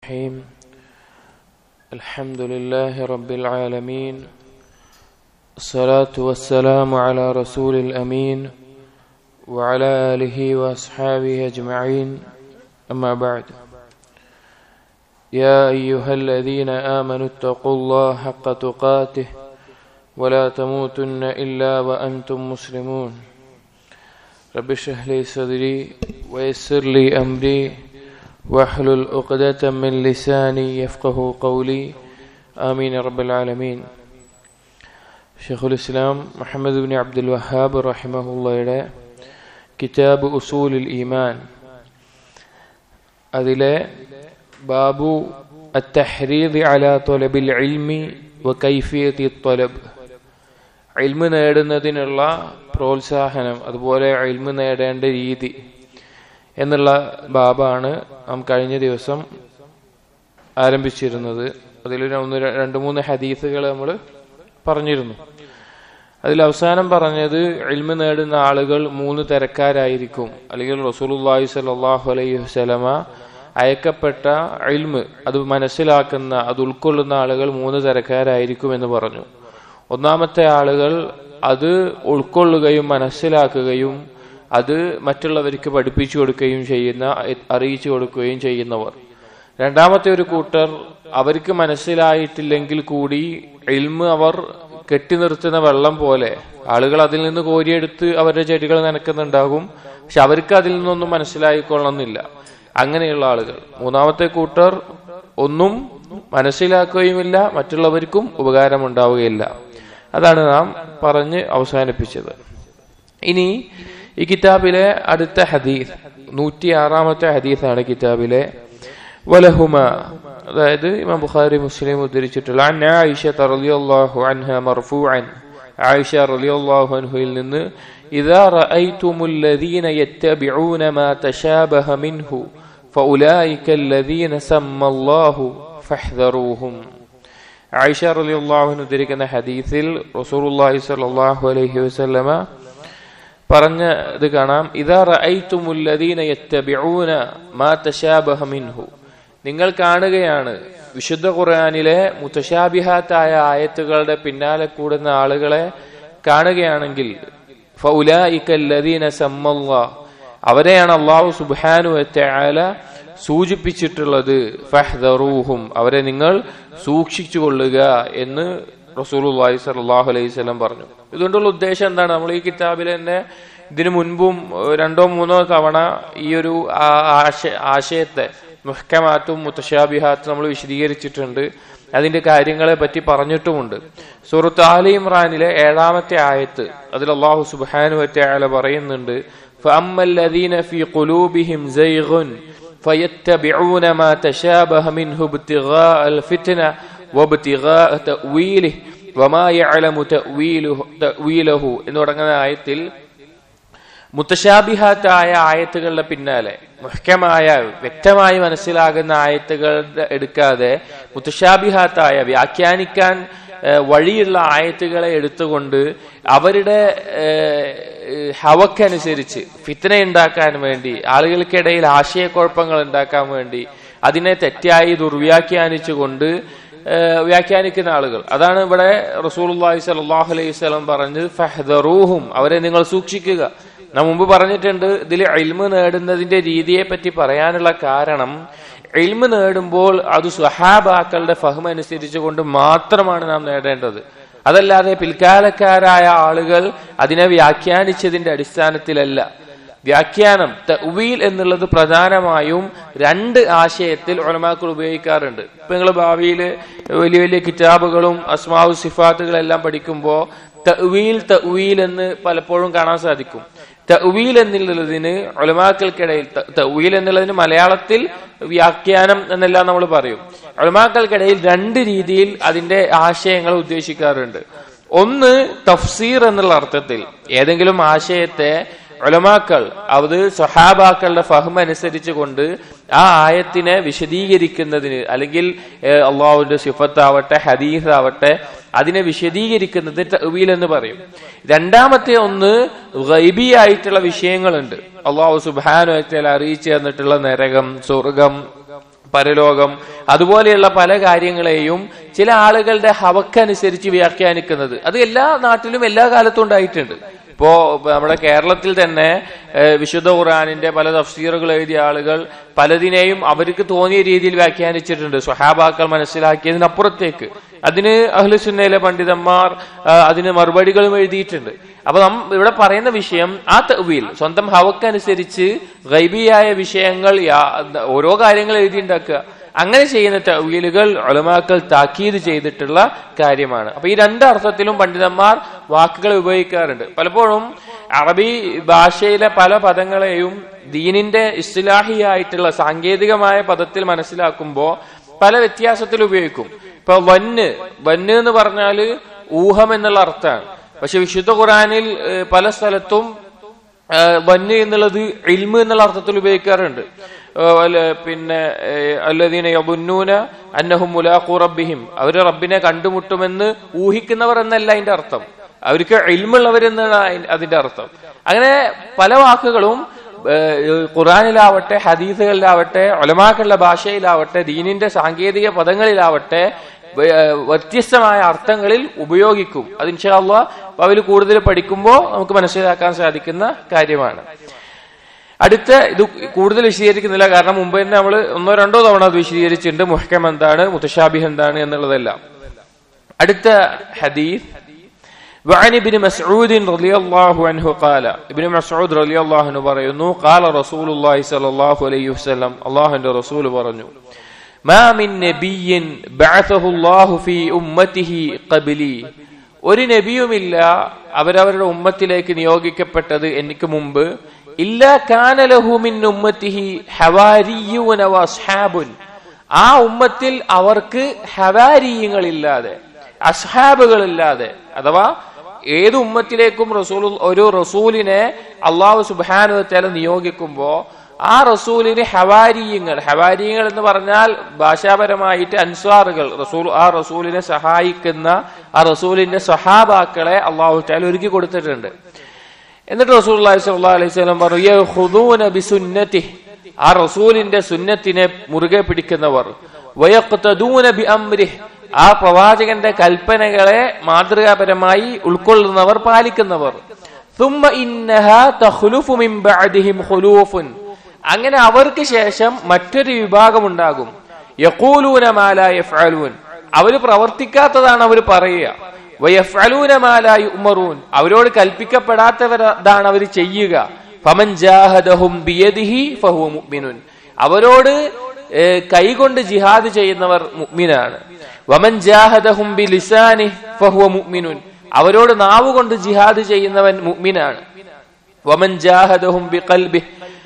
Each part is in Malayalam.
الرحيم الحمد لله رب العالمين الصلاة والسلام على رسول الأمين وعلى آله وأصحابه أجمعين أما بعد يا أيها الذين آمنوا اتقوا الله حق تقاته ولا تموتن إلا وأنتم مسلمون رب اشرح لي صدري ويسر لي أمري واحلل عقدة من لساني يفقه قولي آمين يا رب العالمين ഷെയ്ഖുൽ ഇസ്ലാം മുഹമ്മദ് ബിൻ അബ്ദുൽ വഹാബ് റഹിമഹുള്ളയുടെ കിതാബ് ഉസൂലുൽ ഈമാൻ അതിലെ ബാബു അത്തഹ്രീദ് അലാ തൊലബിൽ ഇൽമി വ കൈഫിയത്തി തൊലബ് ഇൽമ് നേടുന്നതിനുള്ള പ്രോത്സാഹനം അതുപോലെ ഇൽമ് നേടേണ്ട രീതി എന്നുള്ള ബാബാണ് നാം കഴിഞ്ഞ ദിവസം ആരംഭിച്ചിരുന്നത് അതിൽ ഒന്ന് രണ്ട് മൂന്ന് ഹദീസുകൾ നമ്മൾ പറഞ്ഞിരുന്നു അതിൽ അവസാനം പറഞ്ഞത് ഇൽമ നേടുന്ന ആളുകൾ മൂന്ന് തരക്കാരായിരിക്കും അല്ലെങ്കിൽ റസൂലുല്ലാഹി സലാഹു അലൈഹി വസലമ അയക്കപ്പെട്ട ഇൽമ് അത് മനസ്സിലാക്കുന്ന അത് ഉൾക്കൊള്ളുന്ന ആളുകൾ മൂന്ന് തരക്കാരായിരിക്കും എന്ന് പറഞ്ഞു ഒന്നാമത്തെ ആളുകൾ അത് ഉൾക്കൊള്ളുകയും മനസ്സിലാക്കുകയും അത് മറ്റുള്ളവർക്ക് പഠിപ്പിച്ചു കൊടുക്കുകയും ചെയ്യുന്ന അറിയിച്ചു കൊടുക്കുകയും ചെയ്യുന്നവർ രണ്ടാമത്തെ ഒരു കൂട്ടർ അവർക്ക് മനസ്സിലായിട്ടില്ലെങ്കിൽ കൂടി ഇൽമ് അവർ കെട്ടി നിർത്തുന്ന വെള്ളം പോലെ ആളുകൾ അതിൽ നിന്ന് കോരിയെടുത്ത് അവരുടെ ചെടികൾ നനക്കുന്നുണ്ടാകും പക്ഷെ അവർക്ക് അതിൽ നിന്നൊന്നും മനസ്സിലായിക്കൊള്ളണമെന്നില്ല അങ്ങനെയുള്ള ആളുകൾ മൂന്നാമത്തെ കൂട്ടർ ഒന്നും മനസ്സിലാക്കുകയുമില്ല മറ്റുള്ളവർക്കും ഉപകാരമുണ്ടാവുകയില്ല അതാണ് നാം പറഞ്ഞ് അവസാനിപ്പിച്ചത് ഇനി ഈ കിതാബിലെ അടുത്ത ഹദീസ് നൂറ്റി ആറാമത്തെ ഹദീസാണ് കിതാബിലെ വലഹുമ അതായത് ഇമാം ബുഖാരി മുസ്ലിം ഉദ്ധരിച്ചിട്ടുള്ള അൻ ആയിഷ റളിയല്ലാഹു അൻഹ മർഫൂഅൻ ആയിഷ റളിയല്ലാഹു അൻഹയിൽ നിന്ന് إذا رأيتم الذين يتبعون ما تشابه منه فأولئك الذين سمى الله فاحذروهم ആയിഷ റളിയല്ലാഹു അൻഹ ഉദ്ധരിക്കുന്ന ഹദീസിൽ റസൂലുള്ളാഹി സ്വല്ലല്ലാഹു അലൈഹി വസല്ലമ പറഞ്ഞ ഇത് കാണാം ഇതാ റഅയ്തുമുല്ലദീന യത്തബിഊന മാ തശാബഹ മിൻഹു നിങ്ങൾ കാണുകയാണ് വിശുദ്ധ ഖുർആനിലെ മുത്തശാബിഹാത്തായ ആയത്തുകളുടെ പിന്നാലെ കൂടുന്ന ആളുകളെ കാണുകയാണെങ്കിൽ ഫൗലായിക്കല്ലദീന സമ്മല്ലാ അവരെയാണ് അള്ളാഹു സുബ്ഹാനു വതആല സൂചിപ്പിച്ചിട്ടുള്ളത് ഫഹ്ദറൂഹും അവരെ നിങ്ങൾ സൂക്ഷിച്ചു കൊള്ളുക എന്ന് റസൂലുള്ളാഹി സ്വല്ലല്ലാഹു അലൈഹി വസല്ലം പറഞ്ഞു ഇതുകൊണ്ടുള്ള ഉദ്ദേശം എന്താണ് നമ്മൾ ഈ കിതാബിൽ തന്നെ ഇതിനു മുൻപും രണ്ടോ മൂന്നോ തവണ ഈ ഒരു ആശയത്തെ മുഹ്കമാത്തും മുത്തശാബിഹാത്തും നമ്മൾ വിശദീകരിച്ചിട്ടുണ്ട് അതിന്റെ കാര്യങ്ങളെ പറ്റി പറഞ്ഞിട്ടുമുണ്ട് സൂറത്ത് ആലി ഇമ്രാനിലെ ഏഴാമത്തെ ആയത്ത് അതിൽ അള്ളാഹു സുബാനു വറ്റയാല പറയുന്നുണ്ട് فأما في قلوبهم زيغ فيتبعون ما تشابه منه ابتغاء الفتنة وابتغاء تأويله وما يعلم تأويله تأويله എന്ന് തുടങ്ങുന്ന ആയത്തിൽ മുത്തശാബിഹാത്തായ ആയത്തുകളുടെ പിന്നാലെ മുഹ്യമായ വ്യക്തമായി മനസ്സിലാകുന്ന ആയത്തുകൾ എടുക്കാതെ മുത്തശാബിഹാത്തായ വ്യാഖ്യാനിക്കാൻ വഴിയുള്ള ആയത്തുകളെ എടുത്തുകൊണ്ട് അവരുടെ ഹവക്കനുസരിച്ച് ഫിത്തന ഉണ്ടാക്കാൻ വേണ്ടി ആളുകൾക്കിടയിൽ ആശയക്കുഴപ്പങ്ങൾ ഉണ്ടാക്കാൻ വേണ്ടി അതിനെ തെറ്റായി ദുർവ്യാഖ്യാനിച്ചുകൊണ്ട് വ്യാഖ്യാനിക്കുന്ന ആളുകൾ അതാണ് ഇവിടെ റസൂൽഹി സലാഹു അലൈഹി സ്വലം പറഞ്ഞത് ഫഹദറൂഹും അവരെ നിങ്ങൾ സൂക്ഷിക്കുക നാം മുമ്പ് പറഞ്ഞിട്ടുണ്ട് ഇതിൽ എൽമ് നേടുന്നതിന്റെ രീതിയെ പറ്റി പറയാനുള്ള കാരണം എൽമ് നേടുമ്പോൾ അത് സ്വഹാബാക്കളുടെ ഫഹം അനുസരിച്ചുകൊണ്ട് മാത്രമാണ് നാം നേടേണ്ടത് അതല്ലാതെ പിൽക്കാലക്കാരായ ആളുകൾ അതിനെ വ്യാഖ്യാനിച്ചതിന്റെ അടിസ്ഥാനത്തിലല്ല വ്യാഖ്യാനം തവീൽ എന്നുള്ളത് പ്രധാനമായും രണ്ട് ആശയത്തിൽ ഒലമാക്കൾ ഉപയോഗിക്കാറുണ്ട് ഇപ്പൊ നിങ്ങൾ ഭാവിയിൽ വലിയ വലിയ കിതാബുകളും അസ്മാവു സിഫാത്തുകളെല്ലാം പഠിക്കുമ്പോൾ തവീൽ തവീൽ എന്ന് പലപ്പോഴും കാണാൻ സാധിക്കും തവീൽ എന്നുള്ളതിന് ഒലമാക്കൾക്കിടയിൽ തവീൽ എന്നുള്ളതിന് മലയാളത്തിൽ വ്യാഖ്യാനം എന്നെല്ലാം നമ്മൾ പറയും ഒലമാക്കൾക്കിടയിൽ രണ്ട് രീതിയിൽ അതിന്റെ ആശയങ്ങൾ ഉദ്ദേശിക്കാറുണ്ട് ഒന്ന് തഫ്സീർ എന്നുള്ള അർത്ഥത്തിൽ ഏതെങ്കിലും ആശയത്തെ ഒലമാക്കൾ അത് സഹാബാക്കളുടെ ഫഹം അനുസരിച്ച് കൊണ്ട് ആ ആയത്തിനെ വിശദീകരിക്കുന്നതിന് അല്ലെങ്കിൽ അള്ളാഹുവിന്റെ സിഫത്താവട്ടെ ഹദീസ് ആവട്ടെ അതിനെ വിശദീകരിക്കുന്നത് തവീൽ എന്ന് പറയും രണ്ടാമത്തെ ഒന്ന് ഗൈബിയായിട്ടുള്ള വിഷയങ്ങളുണ്ട് അള്ളാഹു സുബാനു അറിയിച്ചു തന്നിട്ടുള്ള നരകം സ്വർഗം പരലോകം അതുപോലെയുള്ള പല കാര്യങ്ങളെയും ചില ആളുകളുടെ ഹവക്കനുസരിച്ച് വ്യാഖ്യാനിക്കുന്നത് അത് എല്ലാ നാട്ടിലും എല്ലാ കാലത്തും ഉണ്ടായിട്ടുണ്ട് ഇപ്പോ നമ്മുടെ കേരളത്തിൽ തന്നെ ഏഹ്, വിശുദ്ധ ഖുർആാനിന്റെ പല തഫ്സീറുകൾ എഴുതിയ ആളുകൾ പലതിനെയും അവർക്ക് തോന്നിയ രീതിയിൽ വ്യാഖ്യാനിച്ചിട്ടുണ്ട് സ്വഹാബാക്കൾ മനസ്സിലാക്കിയതിനപ്പുറത്തേക്ക് അതിന് അഹ്ലുസുന്നയിലെ പണ്ഡിതന്മാർ ആ, അതിന് മറുപടികളും എഴുതിയിട്ടുണ്ട് അപ്പൊ നാം ഇവിടെ പറയുന്ന വിഷയം ആ തവീൽ സ്വന്തം ഹവക്കനുസരിച്ച് ഗൈബിയായ വിഷയങ്ങൾ യാ- ഓരോ കാര്യങ്ങൾ എഴുതിയുണ്ടാക്കുക അങ്ങനെ ചെയ്യുന്ന തവീലുകൾ ഒലമാക്കൾ താക്കീത് ചെയ്തിട്ടുള്ള കാര്യമാണ് അപ്പൊ ഈ രണ്ട് അർത്ഥത്തിലും പണ്ഡിതന്മാർ വാക്കുകൾ ഉപയോഗിക്കാറുണ്ട് പലപ്പോഴും അറബി ഭാഷയിലെ പല പദങ്ങളെയും ദീനിന്റെ ഇസ്ലാഹിയായിട്ടുള്ള സാങ്കേതികമായ പദത്തിൽ മനസ്സിലാക്കുമ്പോൾ പല വ്യത്യാസത്തിൽ ഉപയോഗിക്കും ഇപ്പൊ വന്ന് വന്ന് എന്ന് പറഞ്ഞാല് ഊഹം എന്നുള്ള അർത്ഥമാണ് പക്ഷെ വിശുദ്ധ ഖുറാനിൽ ഏഹ്, പല സ്ഥലത്തും ഏഹ്, വന്ന് എന്നുള്ളത് ഇൽമ് എന്നുള്ള അർത്ഥത്തിൽ ഉപയോഗിക്കാറുണ്ട് ഏഹ്, അല്ല- പിന്നെ ഏഹ്, അല്ലദീന യബുന്നൂന അന്നഹും മുലാഖു റബ്ബിഹിം അവര് റബ്ബിനെ കണ്ടുമുട്ടുമെന്ന് ഊഹിക്കുന്നവർ എന്നല്ല അതിന്റെ അർത്ഥം അവർക്ക് ഇൽമുള്ളവരെന്നാണ് അയി- അതിന്റെ അർത്ഥം അങ്ങനെ പല വാക്കുകളും ഏഹ്, ഖുറാനിലാവട്ടെ ഹദീസുകളിലാവട്ടെ ഒലമാക്കളുടെ ഭാഷയിലാവട്ടെ ദീനിന്റെ സാങ്കേതിക പദങ്ങളിലാവട്ടെ വ- ഏഹ്, വ്യത്യസ്തമായ അർത്ഥങ്ങളിൽ ഉപയോഗിക്കും അത് ഇൻഷാല്ല അവയിൽ കൂടുതൽ പഠിക്കുമ്പോൾ നമുക്ക് മനസ്സിലാക്കാൻ സാധിക്കുന്ന കാര്യമാണ് അടുത്ത ഇത് കൂടുതൽ വിശദീകരിക്കുന്നില്ല കാരണം മുമ്പ് തന്നെ നമ്മൾ ഒന്നോ രണ്ടോ തവണ അത് വിശദീകരിച്ചിട്ടുണ്ട് മുഹക്കം എന്താണ് മുത്തശാബിഹ് എന്താണ് എന്നുള്ളതെല്ലാം അടുത്ത ഹദീസ് وعن ابن مسعود رضي الله عنه قال ابن مسعود رضي الله عنه പറയുന്നു قال رسول الله صلى الله عليه وسلم അല്ലാഹുവിന്റെ റസൂൽ പറഞ്ഞു ما من نبي بعثه الله في امته قبلي ഒരു നബിയുമില്ല അവരവരുടെ ഉമ്മത്തിലേക്ക് നിയോഗിക്കപ്പെട്ടത് എനിക്ക് മുമ്പ് ഇല്ല കാനലഹു മിൻ ഉമ്മത്തിഹി ഹവാരിയൂന വഅസ്ഹാബുൻ ആ ഉമ്മത്തിൽ അവർക്ക് ഹവാരിയങ്ങളില്ലാതെ അസ്ഹാബുകളില്ലാതെ അഥവാ ഏത് ഉമ്മത്തിലേക്കും റസൂൽ ഒരു റസൂലിനെ അള്ളാഹു സുബാനു തല നിയോഗിക്കുമ്പോ ആ റസൂലിന് ഹവാരിയങ്ങൾ ഹവാരിയങ്ങൾ എന്ന് പറഞ്ഞാൽ ഭാഷാപരമായിട്ട് അൻസ്വാറുകൾ റസൂൽ ആ റസൂലിനെ സഹായിക്കുന്ന ആ റസൂലിന്റെ സഹാബാക്കളെ അള്ളാഹു താല ഒരുക്കി കൊടുത്തിട്ടുണ്ട് എന്നിട്ട് റസൂൽ അലൈഹി സ്വലം പറഞ്ഞു "യഖുദൂന ബിസുന്നതിഹി." ആ റസൂലിന്റെ സുന്നത്തിനെ മുറുകെ പിടിക്കുന്നവർ വയഖ്തദൂന ബിഅംരിഹി. ആ പ്രവാചകന്റെ കൽപ്പനകളെ മാതൃകാപരമായി ഉൾക്കൊള്ളുന്നവർ പാലിക്കുന്നവർ ثم إنها تخلف من بعدهم خلوف. അങ്ങനെ അവർക്ക് ശേഷം മറ്റൊരു വിഭാഗം ഉണ്ടാകും യഖൂലൂന മാ ലാ യഫ്അലൂൻ അവര് പ്രവർത്തിക്കാത്തതാണ് അവർ പറയുക വയഫ്അലൂന മാ ലാ യുഅ്മറൂൻ അവരോട് കൽപ്പിക്കപ്പെടാത്തവരാണ് അവർ ചെയ്യുക ഫമൻ ജാഹദഹും ബിയദിഹി ഫഹുവ മുഅ്മിനുൻ അവരോട് ഏഹ്, കൈകൊണ്ട് ജിഹാദ് ചെയ്യുന്നവർ മുഅ്മിനാണ് വമൻ ജാഹദഹും ബിലിസാനിഹി ഫഹുവ മുഅ്മിനുൻ അവരോട് നാവ് കൊണ്ട് ജിഹാദ് ചെയ്യുന്നവൻ മുഅ്മിനാണ് വമൻ ജാഹദഹും ബിഖൽബിഹി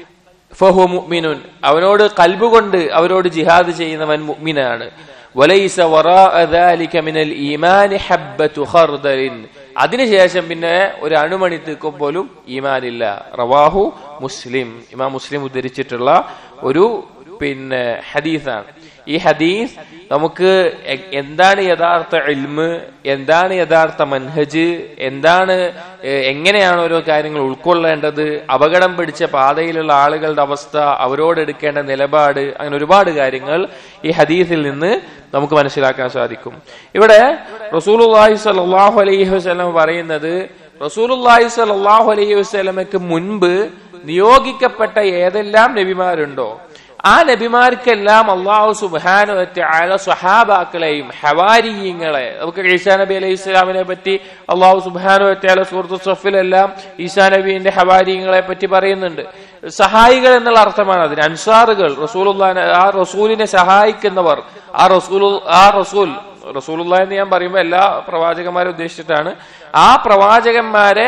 ഫഹു മുഅ്മിനുൻ അവനോട് കൽബ് കൊണ്ട് അവരോട് ജിഹാദ് ചെയ്യുന്നവൻ മുഅ്മിനാണ് വലൈസ വറാഅ ദാലിക മിനൽ ഈമാനി ഹബ്ബത്തു ഖർദലിൻ അതിനുശേഷം പിന്നെ ഒരു അണുമണി തീക്കും പോലും ഈമാനില്ല റവാഹു മുസ്ലിം ഇമാം മുസ്ലിം ഉദ്ധരിച്ചിട്ടുള്ള ഒരു പിന്നെ ഹദീസാണ് ഈ ഹദീസ് നമുക്ക് എ- എന്താണ് യഥാർത്ഥ ഇൽമ് എന്താണ് യഥാർത്ഥ മൻഹജ് എന്താണ് ഏഹ്, എങ്ങനെയാണ് ഓരോ കാര്യങ്ങൾ ഉൾക്കൊള്ളേണ്ടത് അപകടം പിടിച്ച പാതയിലുള്ള ആളുകളുടെ അവസ്ഥ അവരോട് എടുക്കേണ്ട നിലപാട് അങ്ങനെ ഒരുപാട് കാര്യങ്ങൾ ഈ ഹദീസിൽ നിന്ന് നമുക്ക് മനസ്സിലാക്കാൻ സാധിക്കും ഇവിടെ റസൂലുള്ളാഹി സ്വല്ലല്ലാഹു അലൈഹി വസല്ലം പറയുന്നത് റസൂലുള്ളാഹി സ്വല്ലല്ലാഹു അലൈഹി വസല്ലമയ്ക്ക് മുൻപ് നിയോഗിക്കപ്പെട്ട ഏതെല്ലാം നബിമാരുണ്ടോ ആ നബിമാർക്കെല്ലാം അള്ളാഹു സുബാനു ആല സ്വഹാബാക്കളെയും ഹവാരിയങ്ങളെ നമുക്ക് ഈസാ നബി അലൈഹി ഇസ്ലാമിനെ പറ്റി അള്ളാഹു സുബാനു ആല സുഹൃത്തു സഫിലെല്ലാം ഈസാ നബീന്റെ ഹവാരിയങ്ങളെ പറ്റി പറയുന്നുണ്ട് സഹായികൾ എന്നുള്ള അർത്ഥമാണ് അതിന് അൻസാറുകൾ റസൂലുള്ളാ ആ റസൂലിനെ സഹായിക്കുന്നവർ ആ റസൂൽ ആ റസൂൽ റസൂലുള്ള എന്ന് ഞാൻ പറയുമ്പോൾ എല്ലാ പ്രവാചകന്മാരെ ഉദ്ദേശിച്ചിട്ടാണ് ആ പ്രവാചകന്മാരെ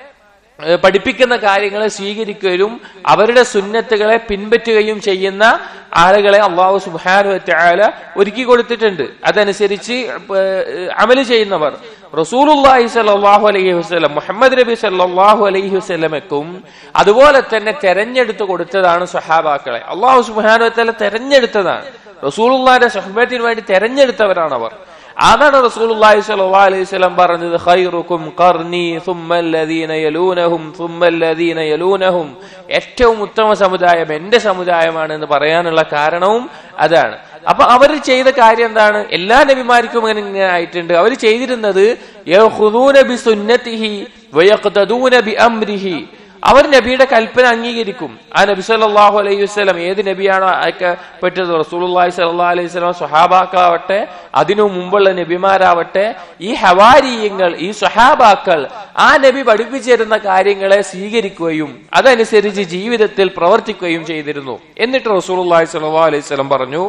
ഏഹ് പഠിപ്പിക്കുന്ന കാര്യങ്ങളെ സ്വീകരിക്കുകയും അവരുടെ സുന്നത്തുകളെ പിൻപറ്റുകയും ചെയ്യുന്ന ആളുകളെ അള്ളാഹു സുബാനു ആല ഒരുക്കി കൊടുത്തിട്ടുണ്ട് അതനുസരിച്ച് ഏഹ് അമല് ചെയ്യുന്നവർ റസൂലുല്ലാഹി സല്ലാഹു അലൈഹി വസ്ലം മുഹമ്മദ് നബി സല്ലാഹു അലൈഹി വസ്ലമക്കും അതുപോലെ തന്നെ തെരഞ്ഞെടുത്ത് കൊടുത്തതാണ് സഹാബാക്കളെ അള്ളാഹു സുബാനു തല തെരഞ്ഞെടുത്തതാണ് റസൂലുള്ളാന്റെ സഹബത്തിന് വേണ്ടി തെരഞ്ഞെടുത്തവരാണ് അവർ അതാണ് റസൂലുള്ളാഹി സ്വല്ലല്ലാഹു അലൈഹി വസല്ലം പറഞ്ഞത് ഖൈറുക്കും ഖർനി സുമ്മല്ലദീന യലൂനഹും സുമ്മല്ലദീന യലൂനഹും ഏറ്റവും ഉത്തമ സമുദായം എന്റെ സമുദായമാണ് എന്ന് പറയാനുള്ള കാരണവും അതാണ് അപ്പൊ അവർ ചെയ്ത കാര്യം എന്താണ് എല്ലാ നബിമാർക്കും അങ്ങനെ ഇങ്ങനെ ആയിട്ടുണ്ട് അവർ ചെയ്തിരുന്നത് യഖുദൂന ബിസുന്നതിഹി വയഖ്തദൂന ബിഅംരിഹി അവർ നബിയുടെ കൽപ്പന അംഗീകരിക്കും ആ നബി സല്ലല്ലാഹു അലൈഹി വസല്ലം ഏത് നബിയാണോ അയക്കപ്പെട്ടത് റസൂലുള്ളാഹി സ്വല്ലല്ലാഹു അലൈഹി വസല്ലം സ്വഹാബാക്കളാവട്ടെ അതിനു മുമ്പുള്ള നബിമാരാവട്ടെ ഈ ഹവാരിയങ്ങൾ ഈ സ്വഹാബാക്കൾ ആ നബി പഠിപ്പിച്ചിരുന്ന കാര്യങ്ങളെ സ്വീകരിക്കുകയും അതനുസരിച്ച് ജീവിതത്തിൽ പ്രവർത്തിക്കുകയും ചെയ്തിരുന്നു എന്നിട്ട് റസൂലുള്ളാഹി സ്വല്ലല്ലാഹു അലൈഹി വസല്ലം പറഞ്ഞു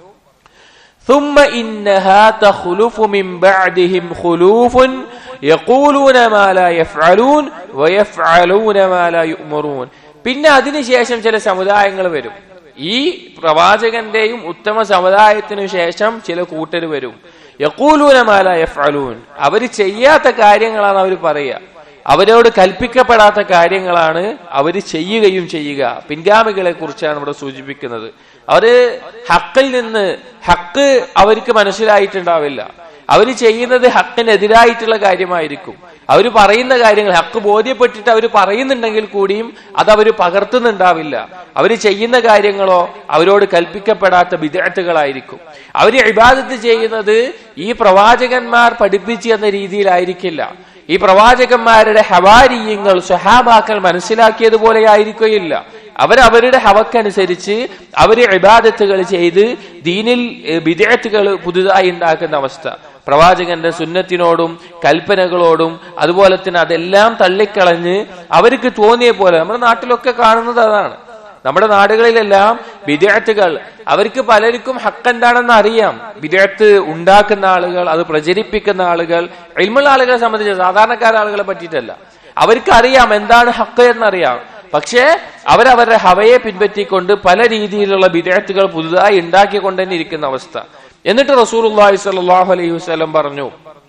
ثم إنها تخلف من بعدهم خلوف يقولون ما لا يفعلون ويفعلون ما لا يؤمرون പിന്നെ അതിനുശേഷം ചില സമുദായങ്ങൾ വരും ഈ പ്രവാചകന്റെയും ഉത്തമ സമുദായത്തിനു ശേഷം ചില കൂട്ടർ വരും യക്കൂലൂന മാല യഫ്അലൂൻ അവര് ചെയ്യാത്ത കാര്യങ്ങളാണ് അവർ പറയുക അവരോട് കൽപ്പിക്കപ്പെടാത്ത കാര്യങ്ങളാണ് അവർ ചെയ്യുകയും ചെയ്യുക പിൻഗാമികളെ കുറിച്ചാണ് ഇവിടെ സൂചിപ്പിക്കുന്നത് അവര് ഹക്കിൽ നിന്ന് ഹക്ക് അവർക്ക് മനസ്സിലായിട്ടുണ്ടാവില്ല അവർ ചെയ്യുന്നത് ഹക്കിനെതിരായിട്ടുള്ള കാര്യമായിരിക്കും അവർ പറയുന്ന കാര്യങ്ങൾ ഹക്ക് ബോധ്യപ്പെട്ടിട്ട് അവർ പറയുന്നുണ്ടെങ്കിൽ കൂടിയും അത് അവർ പകർത്തുന്നുണ്ടാവില്ല അവർ ചെയ്യുന്ന കാര്യങ്ങളോ അവരോട് കൽപ്പിക്കപ്പെടാത്ത വിദഗ്ധകളായിരിക്കും അവർ ഇബാദത്ത് ചെയ്യുന്നത് ഈ പ്രവാചകന്മാർ പഠിപ്പിച്ചു എന്ന രീതിയിലായിരിക്കില്ല ഈ പ്രവാചകന്മാരുടെ ഹവാരീയങ്ങൾ സ്വഹാബാക്കൾ മനസ്സിലാക്കിയതുപോലെ ആയിരിക്കുകയില്ല അവരവരുടെ ഹവക്കനുസരിച്ച് അവര് ഇബാദത്തുകൾ ചെയ്ത് ദീനിൽ വിദേഹത്തുകൾ പുതുതായി ഉണ്ടാക്കുന്ന അവസ്ഥ പ്രവാചകന്റെ സുന്നത്തിനോടും കൽപ്പനകളോടും അതുപോലെ തന്നെ അതെല്ലാം തള്ളിക്കളഞ്ഞ് അവർക്ക് തോന്നിയ പോലെ നമ്മുടെ നാട്ടിലൊക്കെ കാണുന്നത് അതാണ് നമ്മുടെ നാടുകളിലെല്ലാം വിദേഹത്തുകൾ അവർക്ക് പലർക്കും ഹക്ക് എന്താണെന്ന് അറിയാം വിദേഹത്ത് ഉണ്ടാക്കുന്ന ആളുകൾ അത് പ്രചരിപ്പിക്കുന്ന ആളുകൾ ഇൽമുള്ള ആളുകളെ സംബന്ധിച്ച് സാധാരണക്കാര ആളുകളെ പറ്റിയിട്ടല്ല അവർക്ക് അറിയാം എന്താണ് ഹക്ക് എന്നറിയാം പക്ഷേ അവരവരുടെ ഹവയെ പിൻപറ്റിക്കൊണ്ട് പല രീതിയിലുള്ള വിദേഹത്തുകൾ പുതുതായി ഉണ്ടാക്കിക്കൊണ്ട് തന്നെ ഇരിക്കുന്ന അവസ്ഥ എന്നിട്ട് റസൂൽ സല്ലാഹു അലൈഹി വസ്ലം പറഞ്ഞു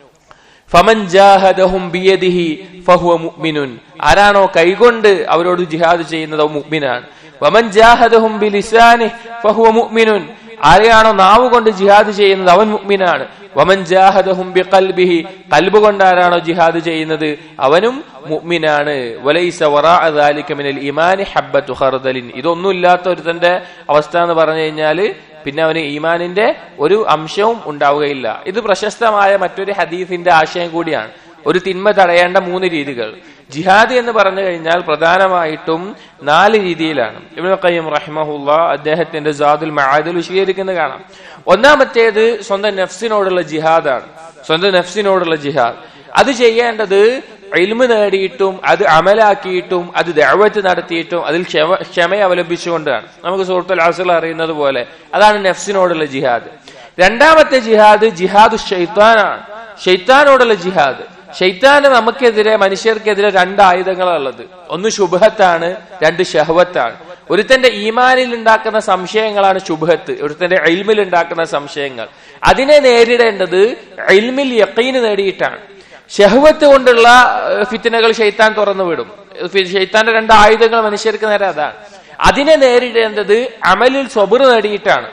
ഫമൻ ജാഹദഹും ബിയദിഹി ഫഹുവ മുഅ്മിനുൻ ആരാണോ കൈകൊണ്ട് അവരോട് ജിഹാദ് ചെയ്യുന്നത് മുഅ്മിനാണ് വമൻ ജാഹദഹും ബിലിസാനിഹി ഫഹുവ മുഅ്മിനുൻ ആരെയാണോ നാവ് കൊണ്ട് ജിഹാദ് ചെയ്യുന്നത് അവൻ മുഅ്മിനാണ് വമൻ ജാഹദഹും ബിഖൽബിഹി കൽബ് കൊണ്ട് ആരാണോ ജിഹാദ് ചെയ്യുന്നത് അവനും മുഅ്മിനാണ് വലൈസ വറാഅ ദാലിക മിനൽ ഈമാനി ഹബ്ബത്തു ഖർദലിൻ ഇതൊന്നും ഇല്ലാത്ത ഒരുത്തന്റെ അവസ്ഥ എന്ന് പറഞ്ഞു കഴിഞ്ഞാല് പിന്നെ അവന് ഈമാനിന്റെ ഒരു അംശവും ഉണ്ടാവുകയില്ല ഇത് പ്രശസ്തമായ മറ്റൊരു ഹദീസിന്റെ ആശയം കൂടിയാണ് ഒരു തിന്മ തടയേണ്ട മൂന്ന് രീതികൾ ജിഹാദ് എന്ന് പറഞ്ഞു കഴിഞ്ഞാൽ പ്രധാനമായിട്ടും നാല് രീതിയിലാണ് ഇബ്നു ഖയ്യിം റഹിമഹുല്ല അദ്ദേഹത്തിന്റെ ജാദുൽ മആദിൽ വിശദീകരിക്കുന്നത് കാണാം ഒന്നാമത്തേത് സ്വന്തം നഫ്സിനോടുള്ള ജിഹാദാണ് സ്വന്തം നഫ്സിനോടുള്ള ജിഹാദ് അത് ചെയ്യേണ്ടത് ഇൽമ് നേടിയിട്ടും അത് അമലാക്കിയിട്ടും അത് ദഅവത്ത് നടത്തിയിട്ടും അതിൽ ക്ഷമ ക്ഷമ അവലംബിച്ചുകൊണ്ടാണ് നമുക്ക് സുഹൃത്തുൽ അസൽ അറിയുന്നത് പോലെ അതാണ് നഫ്സിനോടുള്ള ജിഹാദ് രണ്ടാമത്തെ ജിഹാദ് ജിഹാദ് ഷെയ്ത്താനാണ് ഷെയ്ത്താനോടുള്ള ജിഹാദ് ഷെയ്ത്താന് നമുക്കെതിരെ മനുഷ്യർക്കെതിരെ രണ്ട് ആയുധങ്ങളാണ് ഉള്ളത് ഒന്ന് ശുഭത്താണ് രണ്ട് ഷഹവത്താണ് ഒരുത്തന്റെ ഈമാനിൽ ഉണ്ടാക്കുന്ന സംശയങ്ങളാണ് ശുഭത്ത് ഒരുത്തന്റെ എൽമിൽ ഉണ്ടാക്കുന്ന സംശയങ്ങൾ അതിനെ നേരിടേണ്ടത് എൽമിൽ യക്കീന് നേടിയിട്ടാണ് ഷഹവത്ത് കൊണ്ടുള്ള ഫിത്തിനകൾ ഷെയ്ത്താൻ തുറന്നു വിടും ഷെയ്ത്താന്റെ രണ്ട് ആയുധങ്ങൾ മനുഷ്യർക്ക് നേരെ അതാണ് അതിനെ നേരിടേണ്ടത് അമലിൽ സ്വബർ നേടിയിട്ടാണ്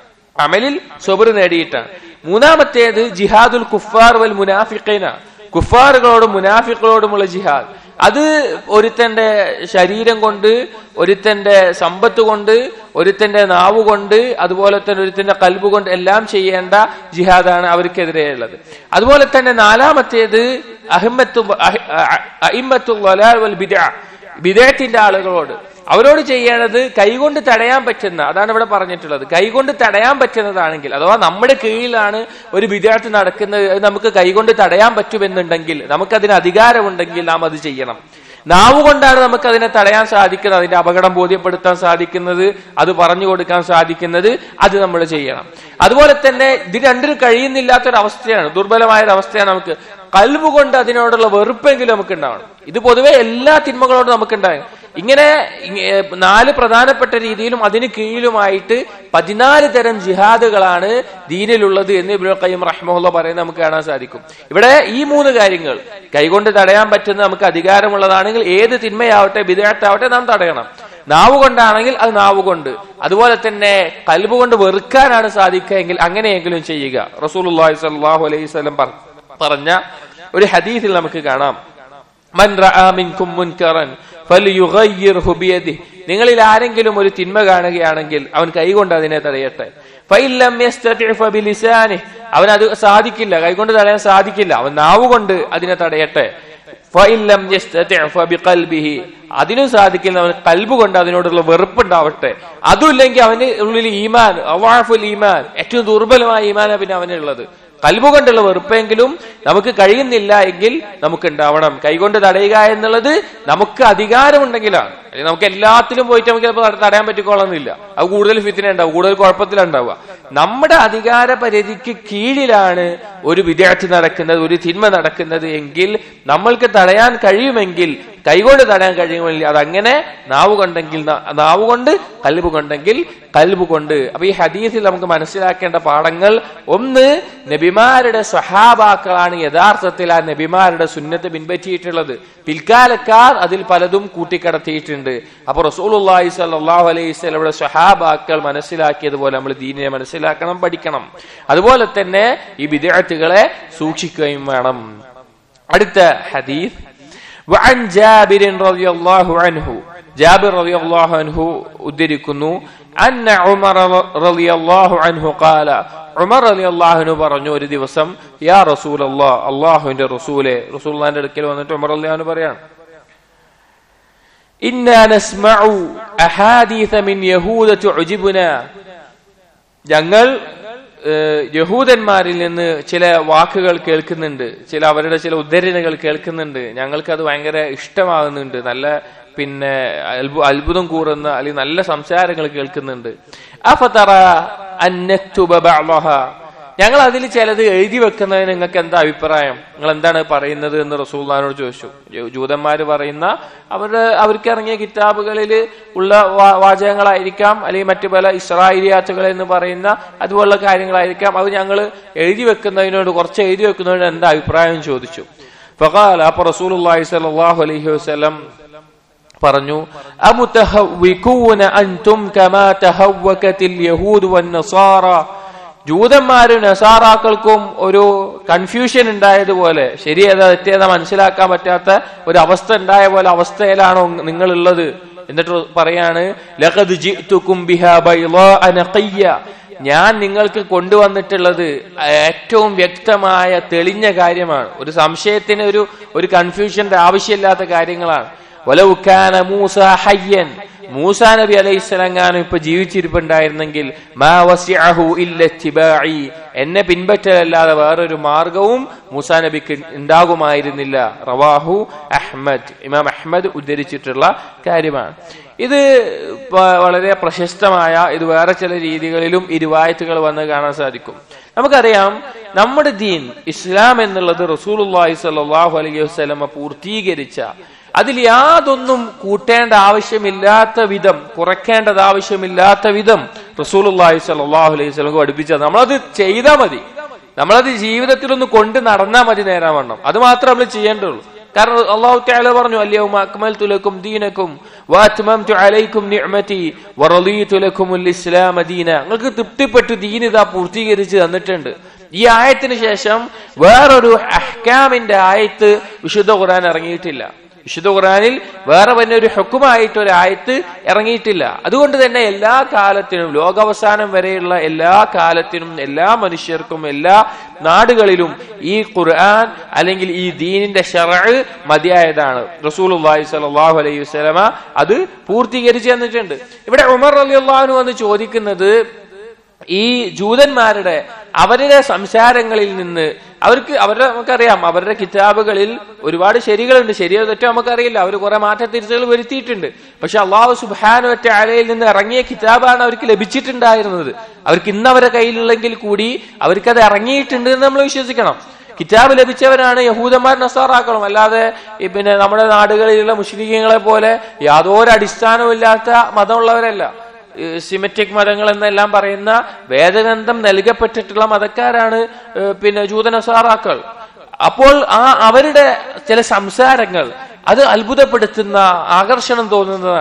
അമലിൽ സ്വബർ നേടിയിട്ടാണ് മൂന്നാമത്തേത് ജിഹാദുൽ കുഫാർ വൽ മുനാഫിഖൈന കുഫാറുകളോടും മുനാഫിക്കുകളോടുമുള്ള ജിഹാദ് അത് ഒരുത്തന്റെ ശരീരം കൊണ്ട് ഒരുത്തന്റെ സമ്പത്ത് കൊണ്ട് ഒരുത്തന്റെ നാവ് കൊണ്ട് അതുപോലെ തന്നെ ഒരുത്തന്റെ കൽബ് കൊണ്ട് എല്ലാം ചെയ്യേണ്ട ജിഹാദാണ് അവർക്കെതിരെയുള്ളത് അതുപോലെ തന്നെ നാലാമത്തേത് അഹിമത്തു അഹിമത്തു വൽ ബിദ ബിദേത്തിന്റെ ആളുകളോട് അവരോട് ചെയ്യേണ്ടത് കൈകൊണ്ട് തടയാൻ പറ്റുന്ന അതാണ് ഇവിടെ പറഞ്ഞിട്ടുള്ളത് കൈകൊണ്ട് തടയാൻ പറ്റുന്നതാണെങ്കിൽ അഥവാ നമ്മുടെ കീഴിലാണ് ഒരു വിദ്യാർത്ഥി നടക്കുന്നത് അത് നമുക്ക് കൈകൊണ്ട് തടയാൻ പറ്റുമെന്നുണ്ടെങ്കിൽ നമുക്കതിന് അധികാരമുണ്ടെങ്കിൽ നാം അത് ചെയ്യണം നാവ് കൊണ്ടാണ് നമുക്ക് അതിനെ തടയാൻ സാധിക്കുന്നത് അതിന്റെ അപകടം ബോധ്യപ്പെടുത്താൻ സാധിക്കുന്നത് അത് പറഞ്ഞു കൊടുക്കാൻ സാധിക്കുന്നത് അത് നമ്മൾ ചെയ്യണം അതുപോലെ തന്നെ ഇത് രണ്ടിനും കഴിയുന്നില്ലാത്തൊരവസ്ഥയാണ് ദുർബലമായ ഒരു അവസ്ഥയാണ് നമുക്ക് കൽവ് കൊണ്ട് അതിനോടുള്ള വെറുപ്പെങ്കിലും നമുക്ക് ഉണ്ടാവണം ഇത് പൊതുവെ എല്ലാ തിന്മകളോടും നമുക്ക് ഉണ്ടാകും ഇങ്ങനെ നാല് പ്രധാനപ്പെട്ട രീതിയിലും അതിന് കീഴിലുമായിട്ട് പതിനാല് തരം ജിഹാദുകളാണ് ദീനിലുള്ളത് എന്ന് ഇബ്രാഹിം ഖയ്യം റഹ്മുള്ള പറയുന്നത് നമുക്ക് കാണാൻ സാധിക്കും ഇവിടെ ഈ മൂന്ന് കാര്യങ്ങൾ കൈകൊണ്ട് തടയാൻ പറ്റുന്ന നമുക്ക് അധികാരമുള്ളതാണെങ്കിൽ ഏത് തിന്മയാവട്ടെ വിദേഹത്താവട്ടെ നാം തടയണം നാവ് കൊണ്ടാണെങ്കിൽ അത് നാവ് കൊണ്ട് അതുപോലെ തന്നെ കൽബ് കൊണ്ട് വെറുക്കാനാണ് സാധിക്കുക എങ്കിൽ അങ്ങനെയെങ്കിലും ചെയ്യുക റസൂലുള്ളാഹി സ്വല്ലല്ലാഹു അലൈഹി വസല്ലം പറ- പറഞ്ഞ ഒരു ഹദീസിൽ നമുക്ക് കാണാം മൻ റആ മിൻകും മുൻകറൻ ഫൽയുഗയ്യിർഹു ബിയദിഹി നിങ്ങളിൽ ആരെങ്കിലും ഒരു തിന്മ കാണുകയാണെങ്കിൽ അവൻ കൈകൊണ്ട് അതിനെ തടയട്ടെ ഫൈലം യസ്തതി' ഫബിലിസാനിഹി അവൻ അത് സാധിക്കില്ല കൈകൊണ്ട് തടയാൻ സാധിക്കില്ല അവൻ നാവ് കൊണ്ട് അതിനെ തടയട്ടെ ഫൈലം യസ്തതി' ഫബിഖൽബിഹി അതിനും സാധിക്കില്ല അവൻ കൽബ് കൊണ്ട് അതിനോടുള്ള വെറുപ്പുണ്ടാവട്ടെ അതുമില്ലെങ്കിൽ അവന് ഉള്ളിൽ ഈമാൻ അവാഫുൽ ഈമാൻ ഏറ്റവും ദുർബലമായ ഈമാനാണ് പിന്നെ അവനുള്ളത് കൽബ് കൊണ്ടുള്ള വെറുപ്പെങ്കിലും നമുക്ക് കഴിയുന്നില്ല എങ്കിൽ നമുക്ക് ഉണ്ടാവണം കൈകൊണ്ട് തടയുക എന്നുള്ളത് നമുക്ക് അധികാരമുണ്ടെങ്കിലാണ് അല്ലെങ്കിൽ നമുക്ക് എല്ലാത്തിലും പോയിട്ട് നമുക്ക് ചിലപ്പോൾ തട- തടയാൻ പറ്റിക്കോളന്നില്ല അത് കൂടുതൽ ഫിത്തിന ഉണ്ടാവും കൂടുതൽ കുഴപ്പത്തിലുണ്ടാവുക നമ്മുടെ അധികാര പരിധിക്ക് കീഴിലാണ് ഒരു വിദ്യാർത്ഥി നടക്കുന്നത് ഒരു തിന്മ നടക്കുന്നത് എങ്കിൽ നമ്മൾക്ക് തടയാൻ കഴിയുമെങ്കിൽ കൈകൊണ്ട് തടയാൻ കഴിയുമെങ്കിൽ അതങ്ങനെ നാവ് കൊണ്ടെങ്കിൽ ന- നാവ് കൊണ്ട് കൽബ് കൊണ്ടെങ്കിൽ കൽബ് കൊണ്ട് അപ്പൊ ഈ ഹദീസിൽ നമുക്ക് മനസ്സിലാക്കേണ്ട പാഠങ്ങൾ ഒന്ന് നബിമാരുടെ സ്വഹാബാക്കളാണ് യഥാർത്ഥത്തിൽ ആ നബിമാരുടെ സുന്നത്ത് പിൻപറ്റിയിട്ടുള്ളത് പിൽക്കാലക്കാർ അതിൽ പലതും കൂട്ടിക്കടത്തിയിട്ടുണ്ട് അപ്പൊ റസൂലുള്ളാഹി സ്വല്ലല്ലാഹു അലൈഹി വസല്ലമയുടെ സ്വഹാബാക്കൾ മനസ്സിലാക്കിയതുപോലെ നമ്മൾ ദീനിനെ മനസ്സിലാക്കണം പഠിക്കണം അതുപോലെ തന്നെ ഈ വിദ്യാർത്ഥികളെ സൂക്ഷിക്കുകയും വേണം അടുത്ത ഹദീസ് وعن جابر رضي الله عنه جابر رضي الله عنه ഉദ്ധരിക്കുന്നു أن عمر رضي الله عنه قال ഉമർ അലി അള്ളാഹുനു പറഞ്ഞു ഒരു ദിവസം യാ റസൂൽ അള്ളാഹ് അള്ളാഹുവിന്റെ റസൂലെ റസൂൽന്റെ അടുക്കൽ വന്നിട്ട് ഉമർ അള്ളാഹുനു പറയാണ് إنا نسمع أحاديث من يهود تعجبنا ഞങ്ങൾ ഏഹ്, യഹൂദന്മാരിൽ നിന്ന് ചില വാക്കുകൾ കേൾക്കുന്നുണ്ട് ചില അവരുടെ ചില ഉദ്ധരണികൾ കേൾക്കുന്നുണ്ട് ഞങ്ങൾക്ക് അത് ഭയങ്കര ഇഷ്ടമാകുന്നുണ്ട് നല്ല പിന്നെ അത്ഭു- അത്ഭുതം കൂറുന്ന അല്ലെങ്കിൽ നല്ല സംസാരങ്ങൾ കേൾക്കുന്നുണ്ട് അഫതറ അന്നക്തുബ ബഅളഹ ഞങ്ങൾ അതിൽ ചിലത് എഴുതി വെക്കുന്നതിന് നിങ്ങൾക്ക് എന്താ അഭിപ്രായം നിങ്ങൾ എന്താണ് പറയുന്നത് എന്ന് റസൂല്ലാനോട് ചോദിച്ചു ജൂ- ജൂതന്മാര് പറയുന്ന അവരുടെ അവർക്ക് ഇറങ്ങിയ കിതാബുകളിൽ ഉള്ള വാ- വാചകങ്ങളായിരിക്കാം അല്ലെങ്കിൽ മറ്റു പല ഇസ്രായേലിയാത്തുകൾ എന്ന് പറയുന്ന അതുപോലുള്ള കാര്യങ്ങളായിരിക്കാം അത് ഞങ്ങൾ എഴുതി വെക്കുന്നതിനോട് കുറച്ച് എഴുതി വെക്കുന്നതിനോട് എന്താ അഭിപ്രായം എന്ന് ചോദിച്ചു ഫഖാല അപ്പൊ റസൂലുള്ളാഹി സ്വല്ലല്ലാഹു അലൈഹി വസല്ലം പറഞ്ഞു അമുതഹവ്വികൂന അൻതും കമാ തഹവ്വകത്തിൽ യഹൂദ് വന്നസാറ ജൂതന്മാരും നസാറാക്കൾക്കും ഒരു കൺഫ്യൂഷൻ ഉണ്ടായതുപോലെ ശരിയേതാ തെറ്റേതാ മനസ്സിലാക്കാൻ പറ്റാത്ത ഒരു അവസ്ഥ ഉണ്ടായ പോലെ അവസ്ഥയിലാണോ നിങ്ങളുള്ളത് എന്നിട്ട് പറയാണ് ലഖദ് ജിഅ്തുകും ബിഹാ ബൈളാഅ നഖിയ്യ ഞാൻ നിങ്ങൾക്ക് കൊണ്ടുവന്നിട്ടുള്ളത് ഏറ്റവും വ്യക്തമായ തെളിഞ്ഞ കാര്യമാണ് ഒരു സംശയത്തിന് ഒരു ഒരു കൺഫ്യൂഷന്റെ ആവശ്യമില്ലാത്ത കാര്യങ്ങളാണ് വലൗക്കാന മൂസ ഹയ്യൻ മൂസാ നബി അലൈഹി സ്വലങ്ങാനും ഇപ്പൊ ജീവിച്ചിരിപ്പുണ്ടായിരുന്നെങ്കിൽ മാ വസിഅഹു ഇല്ല ഇത്തിബാഇ എന്നെ പിൻപറ്റലല്ലാതെ വേറൊരു മാർഗവും മൂസാ നബിക്ക് ഉണ്ടാകുമായിരുന്നില്ല റവാഹു അഹ്മദ് ഇമാം അഹ്മദ് ഉദ്ധരിച്ചിട്ടുള്ള കാര്യമാണ് ഇത് പ- വളരെ പ്രശസ്തമായ ഇത് വേറെ ചില രീതികളിലും ഇരുവായത്തുകൾ വന്ന് കാണാൻ സാധിക്കും നമുക്കറിയാം നമ്മുടെ ദീൻ ഇസ്ലാം എന്നുള്ളത് റസൂലുള്ളാഹി സ്വല്ലല്ലാഹു അലൈഹി വസല്ലമ പൂർത്തീകരിച്ച അതിൽ യാതൊന്നും കൂട്ടേണ്ട ആവശ്യമില്ലാത്ത വിധം കുറയ്ക്കേണ്ടത് ആവശ്യമില്ലാത്ത വിധം റസൂലുള്ളാഹി സ്വല്ലല്ലാഹു അലൈഹി വസല്ലം പഠിപ്പിച്ചത് നമ്മളത് ചെയ്താൽ മതി നമ്മളത് ജീവിതത്തിൽ ഒന്ന് കൊണ്ട് നടന്നാൽ മതി നേരാൻ വണ്ണം അത് മാത്രമേ നമ്മൾ ചെയ്യേണ്ടുള്ളൂ കാരണം അള്ളാഹു തആല പറഞ്ഞു അല്ലയൗമ അക്മൽതു ലക്കും ദീനക്കും വഅത്മംതു അലൈക്കും നിഅമതി വറളീതു ലക്കുമുൽ ഇസ്ലാമ ദീന നിങ്ങൾക്ക് തൃപ്തിപ്പെട്ട് ദീൻ ഇതാ പൂർത്തീകരിച്ച് തന്നിട്ടുണ്ട് ഈ ആയത്തിന് ശേഷം വേറൊരു അഹ്കാമിന്റെ ആയത്ത് വിശുദ്ധ ഖുർആൻ ഇറങ്ങിയിട്ടില്ല വിശുദ്ധ ഖുറാനിൽ വേറെ തന്നെ ഒരു ഹുക്കുമായിട്ട് ഒരു ആയത്ത് ഇറങ്ങിയിട്ടില്ല അതുകൊണ്ട് തന്നെ എല്ലാ കാലത്തിനും ലോകാവസാനം വരെയുള്ള എല്ലാ കാലത്തിനും എല്ലാ മനുഷ്യർക്കും എല്ലാ നാടുകളിലും ഈ ഖുർആൻ അല്ലെങ്കിൽ ഈ ദീനിന്റെ ഷറഅ് മതിയായതാണ് റസൂലുള്ളാഹി സ്വല്ലല്ലാഹു അലൈഹി വസല്ലമ അത് പൂർത്തീകരിച്ചു തന്നിട്ടുണ്ട് ഇവിടെ ഉമർ റളിയല്ലാഹു വന്ന് ചോദിക്കുന്നത് ഈ ജൂതന്മാരുടെ അവരുടെ സംസാരങ്ങളിൽ നിന്ന് അവർക്ക് അവരുടെ നമുക്കറിയാം അവരുടെ കിതാബുകളിൽ ഒരുപാട് ശരികളുണ്ട് ശരിയോ തെറ്റോ നമുക്കറിയില്ല അവർ കുറെ മാറ്റത്തിരുത്തലുകൾ വരുത്തിയിട്ടുണ്ട് പക്ഷെ അള്ളാഹു സുബാനു ഒറ്റ ആലയിൽ നിന്ന് ഇറങ്ങിയ കിതാബാണ് അവർക്ക് ലഭിച്ചിട്ടുണ്ടായിരുന്നത് അവർക്ക് ഇന്ന് അവരുടെ കയ്യിലുള്ളെങ്കിൽ കൂടി അവർക്കത് ഇറങ്ങിയിട്ടുണ്ട് എന്ന് നമ്മൾ വിശ്വസിക്കണം കിതാബ് ലഭിച്ചവരാണ് യഹൂദന്മാർ നസാറാക്കണം അല്ലാതെ ഈ പിന്നെ നമ്മുടെ നാടുകളിലുള്ള മുസ്ലിങ്ങളെ പോലെ യാതൊരു അടിസ്ഥാനമില്ലാത്ത മതമുള്ളവരല്ല സിമറ്റിക് മതങ്ങൾ എന്നെല്ലാം പറയുന്ന വേദഗ്രന്ഥം നൽകപ്പെട്ടിട്ടുള്ള മതക്കാരാണ് ഏഹ് പിന്നെ ജൂതനസാറാക്കൾ അപ്പോൾ ആ അവരുടെ ചില സംസാരങ്ങൾ അത് അത്ഭുതപ്പെടുത്തുന്ന ആകർഷണം തോന്നുന്നതാണ്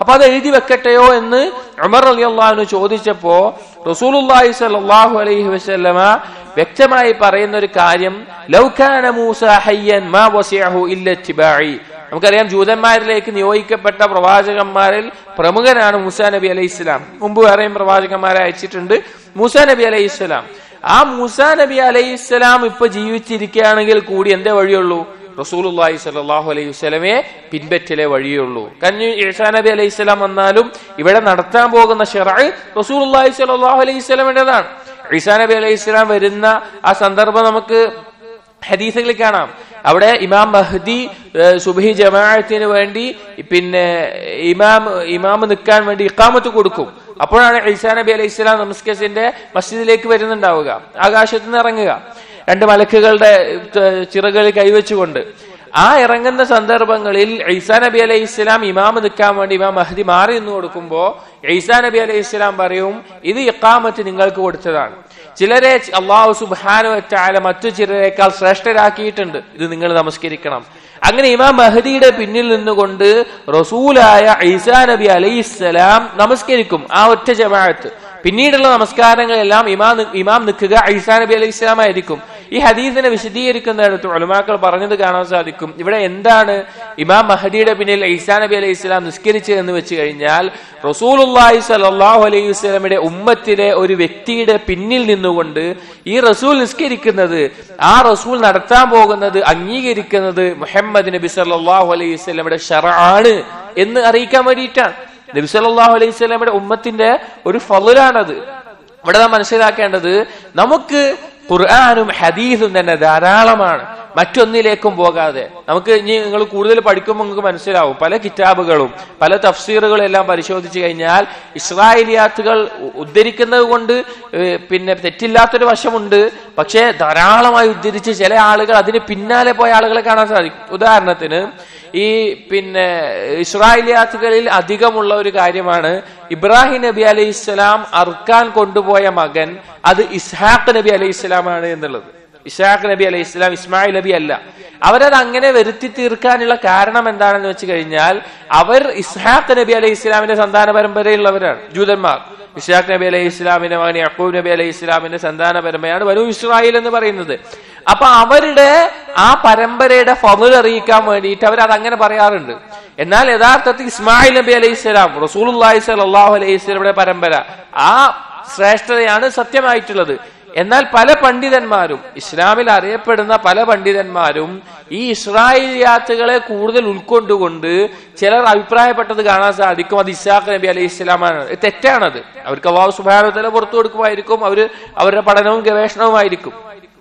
അപ്പൊ അത് എഴുതി വെക്കട്ടെയോ എന്ന് ഉമർ അലി അള്ളാഹുന് ചോദിച്ചപ്പോ റസൂലുല്ലാഹി സല്ലല്ലാഹു അലൈഹി വസല്ലമ വ്യക്തമായി പറയുന്ന ഒരു കാര്യം ലൗകാന മൂസ ഹയ്യൻ മാ വസിഅഹു ഇല്ല ഇത്തിബാഇ നമുക്കറിയാം ജൂതന്മാരിലേക്ക് നിയോഗിക്കപ്പെട്ട പ്രവാചകന്മാരിൽ പ്രമുഖനാണ് മൂസ നബി അലൈഹി ഇസ്ലാം മുമ്പ് വേറെയും പ്രവാചകന്മാരെ അയച്ചിട്ടുണ്ട് മൂസ നബി അലൈഹി ഇസ്ലാം ആ മൂസ നബി അലൈഹി ഇസ്ലാം ഇപ്പൊ ജീവിച്ചിരിക്കുകയാണെങ്കിൽ കൂടി എന്തേ വഴിയുള്ളൂ റസൂലുല്ലാഹി സല്ലല്ലാഹു അലൈഹി വസല്ലമയെ പിൻപറ്റലേ വഴിയുള്ളൂ കാരണം ഈസാ നബി അലൈഹി സ്വലാം വന്നാലും ഇവിടെ നടത്താൻ പോകുന്ന ഷെറ റസൂലുല്ലാഹി സല്ലല്ലാഹു അലൈഹി വസല്ലമയുടേതാണ് ഈസാ നബി അലൈഹി സ്വലാം വരുന്ന ആ സന്ദർഭം നമുക്ക് ഹദീസുകളിൽ കാണാം അവിടെ ഇമാം മഹ്ദി ഏഹ്, സുബ്ഹി ജമാഅത്തിന് വേണ്ടി പിന്നെ ഇമാം ഇമാം നിൽക്കാൻ വേണ്ടി ഇക്കാമത്ത് കൊടുക്കും അപ്പോഴാണ് ഈസാ നബി അലൈഹി സ്വലാം നമസ്കരിന്റെ മസ്ജിദിലേക്ക് വരുന്നുണ്ടാവുക ആകാശത്ത് നിന്ന് ഇറങ്ങുക രണ്ട് മലക്കുകളുടെ ഏഹ്, ചിറകളിൽ കൈവച്ചുകൊണ്ട് ആ ഇറങ്ങുന്ന സന്ദർഭങ്ങളിൽ ഈസാ നബി അലൈഹി ഇസ്ലാം ഇമാം നിൽക്കാൻ വേണ്ടി ഇമാം മഹദി മാറി നിന്ന് കൊടുക്കുമ്പോ ഈസാ നബി അലൈഹി ഇസ്ലാം പറയും ഇത് ഇക്കാമത്ത് നിങ്ങൾക്ക് കൊടുത്തതാണ് ചിലരെ അള്ളാഹു സുബാനു വറ്റാല മറ്റു ചിലരേക്കാൾ ശ്രേഷ്ഠരാക്കിയിട്ടുണ്ട് ഇത് നിങ്ങൾ നമസ്കരിക്കണം അങ്ങനെ ഇമാം മഹദിയുടെ പിന്നിൽ നിന്നുകൊണ്ട് റസൂലായ ഈസാ നബി അലൈഹിസ്സലാം നമസ്കരിക്കും ആ ഒറ്റ ജമാഅത്ത് പിന്നീടുള്ള നമസ്കാരങ്ങളെല്ലാം ഇമാം നി- ഇമാം നിൽക്കുക ഈസാ നബി അലൈഹി ഇസ്ലാം ആയിരിക്കും ഈ ഹദീസിനെ വിശദീകരിക്കുന്നിടത്ത് ഉലമാക്കൾ പറഞ്ഞത് കാണാൻ സാധിക്കും ഇവിടെ എന്താണ് ഇമാം മഹദിയുടെ പിന്നിൽ ഈസാ നബി അലൈഹി ഇസ്ലാം നിസ്കരിച്ചത് എന്ന് വെച്ച് കഴിഞ്ഞാൽ റസൂലുള്ളാഹി സ്വല്ലല്ലാഹു അലൈഹി വസല്ലമയുടെ ഉമ്മത്തിലെ ഒരു വ്യക്തിയുടെ പിന്നിൽ നിന്നുകൊണ്ട് ഈ റസൂൽ നിസ്കരിക്കുന്നത് ആ റസൂൽ നടത്താൻ പോകുന്നത് അംഗീകരിക്കുന്നത് മുഹമ്മദ് നബി സല്ലല്ലാഹു അലൈഹി വസല്ലമയുടെ ഷർആണ് എന്ന് അറിയിക്കാൻ വേണ്ടിയിട്ടാണ് നബി സല്ലല്ലാഹു അലൈഹി വസല്ലമയുടെ ഉമ്മത്തിന്റെ ഒരു ഫضലാണത് ഇവിടെ നാം മനസ്സിലാക്കേണ്ടത് നമുക്ക് ഖുർആാനും ഹദീസും തന്നെ ധാരാളമാണ് മറ്റൊന്നിലേക്കും പോകാതെ നമുക്ക് ഇനി നിങ്ങൾ കൂടുതൽ പഠിക്കുമ്പോൾ നിങ്ങൾക്ക് മനസ്സിലാവും പല കിതാബുകളും പല തഫ്സീറുകളും എല്ലാം പരിശോധിച്ചു കഴിഞ്ഞാൽ ഇസ്രായേലിയാത്തുകൾ ഉ- ഉദ്ധരിക്കുന്നത് കൊണ്ട് ഏഹ്, പിന്നെ തെറ്റില്ലാത്തൊരു വശമുണ്ട് പക്ഷേ ധാരാളമായി ഉദ്ധരിച്ച് ചില ആളുകൾ അതിന് പിന്നാലെ പോയ ആളുകളെ കാണാൻ സാധിക്കും ഉദാഹരണത്തിന് ഈ പിന്നെ ഇസ്രായേലിയാത്തുകളിൽ അധികമുള്ള ഒരു കാര്യമാണ് ഇബ്രാഹിം നബി അലൈഹി ഇസ്ലാം അർക്കാൻ കൊണ്ടുപോയ മകൻ അത് ഇസ്ഹാഖ് നബി അലൈഹി ഇസ്ലാമാണ് എന്നുള്ളത് ഇസ്ഹാഖ് നബി അലൈഹി ഇസ്ലാം ഇസ്മായിൽ നബി അല്ല അവരത് അങ്ങനെ വരുത്തി തീർക്കാനുള്ള കാരണം എന്താണെന്ന് വെച്ച് കഴിഞ്ഞാൽ അവർ ഇസ്ഹാഖ് നബി അലൈഹി ഇസ്ലാമിന്റെ സന്താന പരമ്പരയുള്ളവരാണ് ജൂതന്മാർ ഇസ്ഹാഖ് നബി അലൈഹി ഇസ്ലാമിന്റെ മകൻ യഹൂബ് നബി അലൈഹി ഇസ്ലാമിന്റെ സന്താന പരമ്പരയാണ് വനു ഇസ്രായേൽ എന്ന് പറയുന്നത് അപ്പൊ അവരുടെ ആ പരമ്പരയുടെ ഫضൽ അറിയിക്കാൻ വേണ്ടിയിട്ട് അവർ അത് അങ്ങനെ പറയാറുണ്ട് എന്നാൽ യഥാർത്ഥത്തിൽ ഇസ്മായിൽ നബി അലൈഹി സ്വലാം റസൂലുള്ളാഹി സ്വല്ലല്ലാഹു അലൈഹി സ്വലയുടെ പരമ്പര ആ ശ്രേഷ്ഠതയാണ് സത്യമായിട്ടുള്ളത് എന്നാൽ പല പണ്ഡിതന്മാരും ഇസ്ലാമിൽ അറിയപ്പെടുന്ന പല പണ്ഡിതന്മാരും ഈ ഇസ്രായേലിയാത്തുകളെ കൂടുതൽ ഉൾക്കൊണ്ടുകൊണ്ട് ചിലർ അഭിപ്രായപ്പെട്ടത് കാണാൻ സാധിക്കും അത് ഇസാഖ് നബി അലൈഹി ഇസ്ലാമാണ് ഇത് തെറ്റാണത് അവർക്ക് അള്ളാഹു സുബാനത്തല പുറത്തു കൊടുക്കുമായിരിക്കും അവർ അവരുടെ പഠനവും ഗവേഷണവുമായിരിക്കും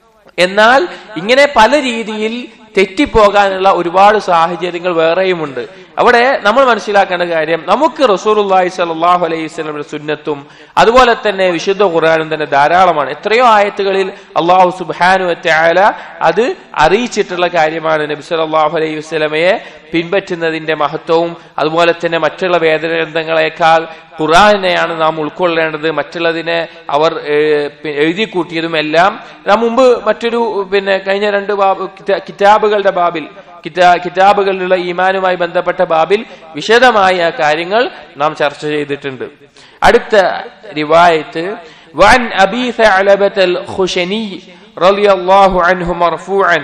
എന്നാൽ ഇങ്ങനെ പല രീതിയിൽ തെറ്റിപ്പോകാനുള്ള ഒരുപാട് സാഹചര്യങ്ങൾ വേറെയുമുണ്ട് അവിടെ നമ്മൾ മനസ്സിലാക്കേണ്ട കാര്യം നമുക്ക് റസൂലുള്ളാഹി സ്വല്ലല്ലാഹു അലൈഹി വസല്ലമയുടെ സുന്നത്തും അതുപോലെ തന്നെ വിശുദ്ധ ഖുർആനും തന്നെ ധാരാളമാണ് എത്രയോ ആയത്തുകളിൽ അള്ളാഹു സുബ്ഹാനു വതആല അത് അറിയിച്ചിട്ടുള്ള കാര്യമാണ് നബി സല്ലല്ലാഹു അലൈഹി വസല്ലമയെ പിൻപറ്റുന്നതിന്റെ മഹത്വവും അതുപോലെ തന്നെ മറ്റുള്ള വേദഗ്രന്ഥങ്ങളെക്കാൾ ഖുറാനെയാണ് നാം ഉൾക്കൊള്ളേണ്ടത് മറ്റുള്ളതിനെ അവർ ഏഹ്, പി- എഴുതി കൂട്ടിയതും എല്ലാം നാം മുമ്പ് മറ്റൊരു പിന്നെ കഴിഞ്ഞ രണ്ട് ബാബ് കിതാ- കിതാബുകളുടെ ബാബിൽ കിതാ- കിതാബുകളിലുള്ള ഈമാനുമായി ബന്ധപ്പെട്ട ബാബിൽ വിശദമായി ആ കാര്യങ്ങൾ നാം ചർച്ച ചെയ്തിട്ടുണ്ട് അടുത്ത റിവായത്ത് وعن أبي ثعلبة الخشني رضي الله عنه مرفوعا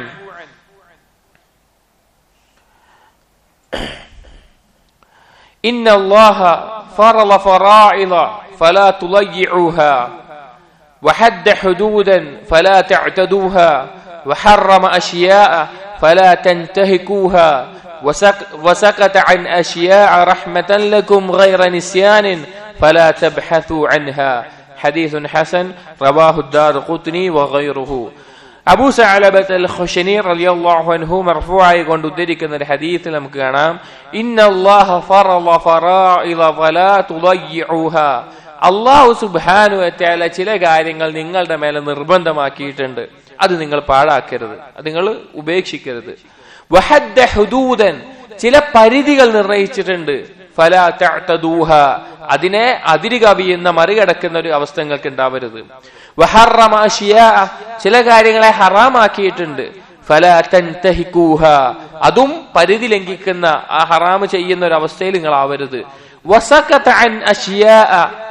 إن الله فرض فرائض فلا تضيعوها وحد حدودا فلا تعتدوها وحرم أشياء فلا تنتهكوها وسك وسكت عن أشياء رحمة لكم غير نسيان فلا تبحثوا عنها حديث حسن رواه الدار قطني وغيره അബൂ സഅലബത്ത് അൽ ഖുശനി റളിയല്ലാഹു അൻഹു മർഫൂആയി കൊണ്ട് ഉദ്ധരിക്കുന്ന ഒരു ഹദീസിൽ നമുക്ക് കാണാം ഇന്നല്ലാഹ ഫറള ഫറാഇദ ഫലാ തുളയ്യിഉഹാ അല്ലാഹു സുബ്ഹാനഹു വതആല ചില കാര്യങ്ങൾ നിങ്ങളുടെ മേലെ നിർബന്ധമാക്കിയിട്ടുണ്ട് അത് നിങ്ങൾ പാഴാക്കരുത് അത് നിങ്ങൾ ഉപേക്ഷിക്കരുത് വഹദ്ദ ഹുദൂദൻ ചില പരിധികൾ നിർണയിച്ചിട്ടുണ്ട് ഫലാ തഅതദൂഹ അതിനെ അതിര് കവിയുന്ന മറികടക്കുന്ന ഒരു അവസ്ഥ നിങ്ങൾക്ക് ഉണ്ടാവരുത് വഹറമ അഷിയാ ചില കാര്യങ്ങളെ ഹറാമാക്കിയിട്ടുണ്ട് ഫലാ തൻതഹികൂഹ അതും പരിധി ലംഘിക്കുന്ന ആ ഹറാമ് ചെയ്യുന്ന ഒരു അവസ്ഥയിൽ നിങ്ങൾ ആവരുത് വസക്കത അൻ അഷ്യാഅ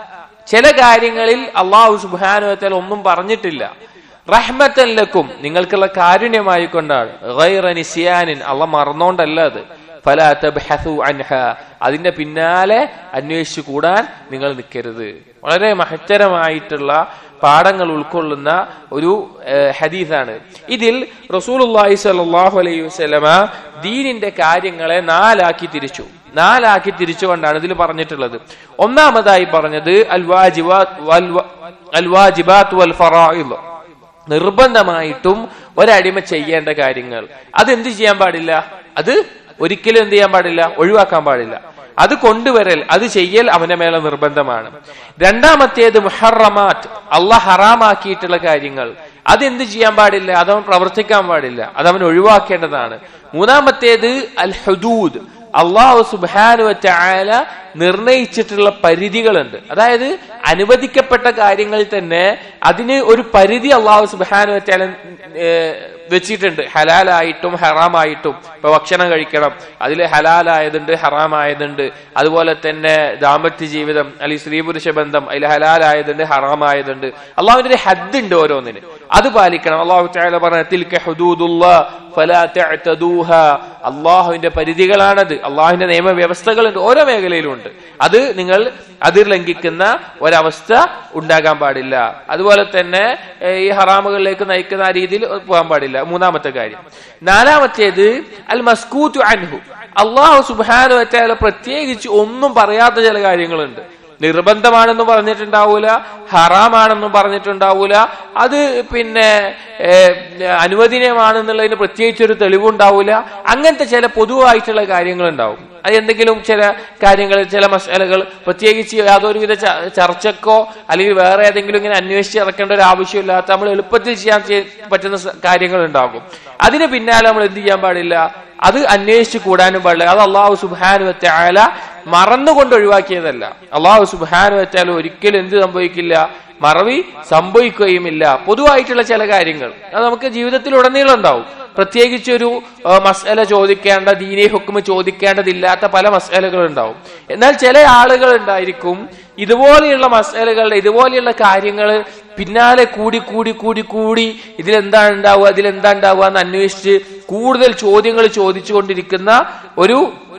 ചില കാര്യങ്ങളിൽ അള്ളാഹു സുബാനുവത്തൽ ഒന്നും പറഞ്ഞിട്ടില്ല റഹ്മത്തൻ ലക്കും നിങ്ങൾക്കുള്ള കാരുണ്യമായി കൊണ്ടാണ് ഗൈറ നിസിയാനിൻ അള്ള മറന്നോണ്ടല്ല അത് ഫല തബ്ഹസു അൻഹ അതിന്റെ പിന്നാലെ അന്വേഷിച്ചു കൂടാൻ നിങ്ങൾ നിൽക്കരുത് വളരെ മഹത്തരമായിട്ടുള്ള പാഠങ്ങൾ ഉൾക്കൊള്ളുന്ന ഒരു ഏഹ്, ഹദീസാണ് ഇതിൽ റസൂലുള്ളാഹി സ്വല്ലല്ലാഹു അലൈഹി വസല്ലമ ദീനിന്റെ കാര്യങ്ങളെ നാലാക്കി തിരിച്ചു നാലാക്കി തിരിച്ചുകൊണ്ടാണ് ഇതിൽ പറഞ്ഞിട്ടുള്ളത് ഒന്നാമതായി പറഞ്ഞത് അൽ വാജിബാത്ത് വൽ വ- അൽ വാജിബാത്ത് വൽ ഫറായിദ് നിർബന്ധമായിട്ടും ഒരടിമ ചെയ്യേണ്ട കാര്യങ്ങൾ അത് എന്ത് ചെയ്യാൻ പാടില്ല അത് ഒരിക്കലും എന്ത് ചെയ്യാൻ പാടില്ല ഒഴിവാക്കാൻ പാടില്ല അത് കൊണ്ടുവരൽ അത് ചെയ്യൽ അവന്റെ മേലെ നിർബന്ധമാണ് രണ്ടാമത്തേത് മുഹറമാറ്റ് അള്ളാഹ് ഹറാമാക്കിയിട്ടുള്ള കാര്യങ്ങൾ അത് എന്ത് ചെയ്യാൻ പാടില്ല അതവൻ പ്രവർത്തിക്കാൻ പാടില്ല അതവൻ ഒഴിവാക്കേണ്ടതാണ് മൂന്നാമത്തേത് അൽ ഹുദൂദ് അള്ളാഹു സുബാനുവറ്റ ആല നിർണയിച്ചിട്ടുള്ള പരിധികളുണ്ട് അതായത് അനുവദിക്കപ്പെട്ട കാര്യങ്ങളിൽ തന്നെ അതിന് ഒരു പരിധി അള്ളാഹു സുബാനുവറ്റാല വെച്ചിട്ടുണ്ട് ഹലാലായിട്ടും ഹറാമായിട്ടും ഇപ്പൊ ഭക്ഷണം കഴിക്കണം അതിൽ ഹലാലായതുണ്ട് ഹറാമായതുണ്ട് അതുപോലെ തന്നെ ദാമ്പത്യ ജീവിതം അല്ലെങ്കിൽ സ്ത്രീ പുരുഷ ബന്ധം അതിൽ ഹലാലായതുണ്ട് ഹറാമായതുണ്ട് അള്ളാഹുവിന്റെ ഒരു ഹദ് ഉണ്ട് ഓരോന്നിന് അത് പാലിക്കണം അള്ളാഹു താല പറഞ്ഞ തിൽക ഹുദൂദുല്ലാ ഫലാ തഅ്തദൂഹ അള്ളാഹുവിന്റെ പരിധികളാണത് അള്ളാഹുവിന്റെ നിയമവ്യവസ്ഥകളുണ്ട് ഓരോ മേഖലയിലും ഉണ്ട് അത് നിങ്ങൾ അതിർ ലംഘിക്കുന്ന ഒരവസ്ഥ ഉണ്ടാകാൻ പാടില്ല അതുപോലെ തന്നെ ഏഹ്, ഈ ഹറാമുകളിലേക്ക് നയിക്കുന്ന ആ രീതിയിൽ പോകാൻ പാടില്ല മൂന്നാമത്തെ കാര്യം നാലാമത്തേത് അൽ മസ്കൂത്തു അൻഹു അള്ളാഹു സുബാനു വറ്റാല പ്രത്യേകിച്ച് ഒന്നും പറയാത്ത ചില കാര്യങ്ങളുണ്ട് നിർബന്ധമാണെന്നും പറഞ്ഞിട്ടുണ്ടാവൂല ഹറാമാണെന്നും പറഞ്ഞിട്ടുണ്ടാവൂല അത് പിന്നെ ഏഹ്, അനുവദനീയമാണെന്നുള്ളതിന് പ്രത്യേകിച്ച് ഒരു തെളിവുണ്ടാവൂല അങ്ങനത്തെ ചില പൊതുവായിട്ടുള്ള കാര്യങ്ങൾ ഉണ്ടാവും അത് എന്തെങ്കിലും ചില കാര്യങ്ങൾ ചില മസാലകൾ പ്രത്യേകിച്ച് യാതൊരുവിധ ച- ചർച്ചക്കോ അല്ലെങ്കിൽ വേറെ ഏതെങ്കിലും ഇങ്ങനെ അന്വേഷിച്ച് ഇറക്കേണ്ട ഒരു ആവശ്യമില്ലാത്ത നമ്മൾ എളുപ്പത്തിൽ ചെയ്യാൻ ചെയ്യ- പറ്റുന്ന സ- കാര്യങ്ങൾ ഉണ്ടാകും അതിന് പിന്നാലെ നമ്മൾ എന്ത് ചെയ്യാൻ പാടില്ല അത് അന്വേഷിച്ച് കൂടാനും പാടില്ല അത് അള്ളാഹു സുബാനു വറ്റാല മറന്നുകൊണ്ട് ഒഴിവാക്കിയതല്ല അള്ളാഹു സുബാനു വറ്റാല ഒരിക്കലും എന്ത് സംഭവിക്കില്ല മറവി സംഭവിക്കുകയുമില്ല പൊതുവായിട്ടുള്ള ചില കാര്യങ്ങൾ അത് നമുക്ക് ജീവിതത്തിൽ ഉടനീളം ഉണ്ടാവും പ്രത്യേകിച്ച് ഒരു ആ, മസ്അല ചോദിക്കേണ്ട ദീനി ഹുക്കുമ് ചോദിക്കേണ്ടതില്ലാത്ത പല മസ്അലകൾ ഉണ്ടാവും എന്നാൽ ചില ആളുകൾ ഉണ്ടായിരിക്കും ഇതുപോലെയുള്ള മസ്അലകളുടെ ഇതുപോലെയുള്ള കാര്യങ്ങൾ പിന്നാലെ കൂടി കൂടി കൂടി കൂടി ഇതിലെന്താണ് ഉണ്ടാവുക ഇതിലെന്താ ഉണ്ടാവുക എന്ന് അന്വേഷിച്ച് കൂടുതൽ ചോദ്യങ്ങൾ ചോദിച്ചുകൊണ്ടിരിക്കുന്ന ഒരു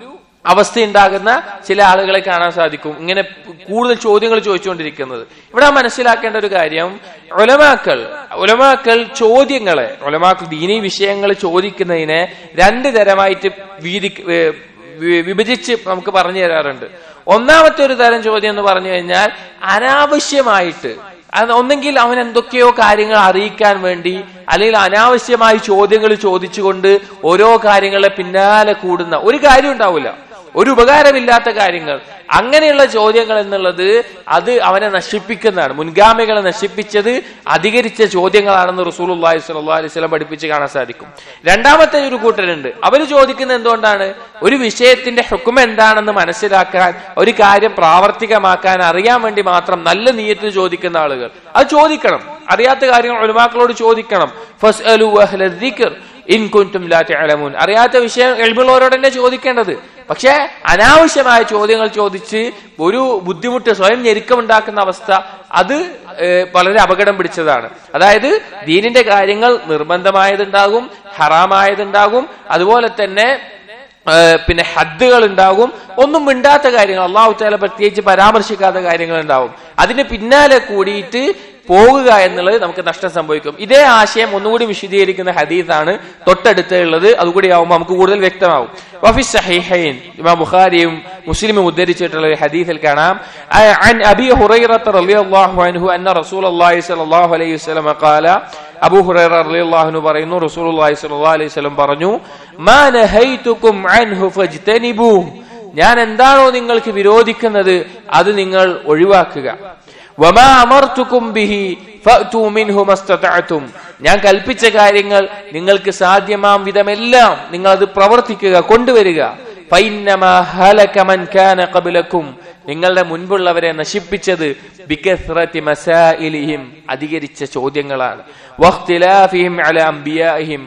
അവസ്ഥ ഉണ്ടാകുന്ന ചില ആളുകളെ കാണാൻ സാധിക്കും ഇങ്ങനെ കൂടുതൽ ചോദ്യങ്ങൾ ചോദിച്ചുകൊണ്ടിരിക്കുന്നത് ഇവിടെ മനസ്സിലാക്കേണ്ട ഒരു കാര്യം ഒലമാക്കൾ ഒലമാക്കൾ ചോദ്യങ്ങളെ ഒലമാക്കൾ ദീനീ വിഷയങ്ങൾ ചോദിക്കുന്നതിനെ രണ്ട് തരമായിട്ട് വീതി ഏഹ് വി- വിഭജിച്ച് നമുക്ക് പറഞ്ഞു തരാറുണ്ട് ഒന്നാമത്തെ ഒരു തരം ചോദ്യം എന്ന് പറഞ്ഞു കഴിഞ്ഞാൽ അനാവശ്യമായിട്ട് അത് ഒന്നെങ്കിൽ അവൻ എന്തൊക്കെയോ കാര്യങ്ങൾ അറിയിക്കാൻ വേണ്ടി അല്ലെങ്കിൽ അനാവശ്യമായി ചോദ്യങ്ങൾ ചോദിച്ചുകൊണ്ട് ഓരോ കാര്യങ്ങളെ പിന്നാലെ കൂടുന്ന ഒരു കാര്യം ഉണ്ടാവില്ല ഒരു ഉപകാരമില്ലാത്ത കാര്യങ്ങൾ അങ്ങനെയുള്ള ചോദ്യങ്ങൾ എന്നുള്ളത് അത് അവനെ നശിപ്പിക്കുന്നതാണ് മുൻഗാമികളെ നശിപ്പിച്ചത് അധികരിച്ച ചോദ്യങ്ങളാണെന്ന് റസൂലുള്ളാഹി സ്വല്ലല്ലാഹി അലൈഹി വസല്ലം പഠിപ്പിച്ച് കാണാൻ സാധിക്കും രണ്ടാമത്തെ ഒരു കൂട്ടരുണ്ട് അവർ ചോദിക്കുന്നത് എന്തുകൊണ്ടാണ് ഒരു വിഷയത്തിന്റെ ഹുക്കും എന്താണെന്ന് മനസ്സിലാക്കാൻ ഒരു കാര്യം പ്രാവർത്തികമാക്കാൻ അറിയാൻ വേണ്ടി മാത്രം നല്ല നീയത്തിൽ ചോദിക്കുന്ന ആളുകൾ അത് ചോദിക്കണം അറിയാത്ത കാര്യങ്ങൾ ഒരുമാക്കളോട് ചോദിക്കണം ഫസ്അലു അഹ്ല ദിക്ർ ഇൻ കുൻതും ലാ തഅലമൂൻ അറിയാത്ത വിഷയം എഴുതുള്ളവരോട് തന്നെ ചോദിക്കേണ്ടത് പക്ഷെ അനാവശ്യമായ ചോദ്യങ്ങൾ ചോദിച്ച് ഒരു ബുദ്ധിമുട്ട് സ്വയം ഞെരുക്കമുണ്ടാക്കുന്ന അവസ്ഥ അത് ഏഹ്, വളരെ അപകടം പിടിച്ചതാണ് അതായത് ദീനിന്റെ കാര്യങ്ങൾ നിർബന്ധമായതുണ്ടാകും ഹറാമായതുണ്ടാകും അതുപോലെ തന്നെ ഏഹ്, പിന്നെ ഹദ്ദുകൾ ഉണ്ടാകും ഒന്നും മിണ്ടാത്ത കാര്യങ്ങൾ അള്ളാഹു താല പ്രത്യേകിച്ച് പരാമർശിക്കാത്ത കാര്യങ്ങൾ ഉണ്ടാവും അതിന് പിന്നാലെ കൂടിയിട്ട് പോകുക എന്നുള്ളത് നമുക്ക് നഷ്ടം സംഭവിക്കും ഇതേ ആശയം ഒന്നുകൂടി വിശദീകരിക്കുന്ന ഹദീസാണ് തൊട്ടടുത്ത് ഉള്ളത് അതുകൂടി ആവുമ്പോൾ നമുക്ക് കൂടുതൽ വ്യക്തമാവും വഫി സഹീഹൈൻ ഇമാം ബുഖാരിയും മുസ്ലിമും ഉദ്ധരിച്ചിട്ടുള്ള ഒരു ഹദീസിൽ കാണാം അ- അൻ അബി ഹുറൈറത്ത് റളിയല്ലാഹു അൻഹു അന്ന റസൂലുള്ളാഹി സ്വല്ലല്ലാഹു അലൈഹി വസല്ലം ഖാല അബൂ ഹുറൈറ റളിയല്ലാഹു അൻഹു പറയുന്നു റസൂലുള്ളാഹി സ്വല്ലല്ലാഹു അലൈഹി വസല്ലം പറഞ്ഞു മാ നഹൈതുകും അൻഹു ഫജ്തനിബൂ ഞാൻ എന്താണോ നിങ്ങൾക്ക് വിരോധിക്കുന്നത് അത് നിങ്ങൾ ഒഴിവാക്കുക വമാ അമർത്തുക്കും ബിഹി ഫഅ്തു മിൻഹു മസ്തതഅതും ഞാൻ കൽപ്പിച്ച കാര്യങ്ങൾ നിങ്ങൾക്ക് സാധ്യമാം വിധമെല്ലാം നിങ്ങൾ അത് പ്രവർത്തിക്കുക കൊണ്ടുവരിക ഫൈന്നമാ ഹലക മൻ കാന ഖബ്ലക്കും നിങ്ങളുടെ മുൻപുള്ളവരെ നശിപ്പിച്ചത് ബികസ്റതി മസായിലിഹിം അധികരിച്ച ചോദ്യങ്ങളാണ് വഖ്തിലാഫിഹിം അലാ അംബിയാഹിം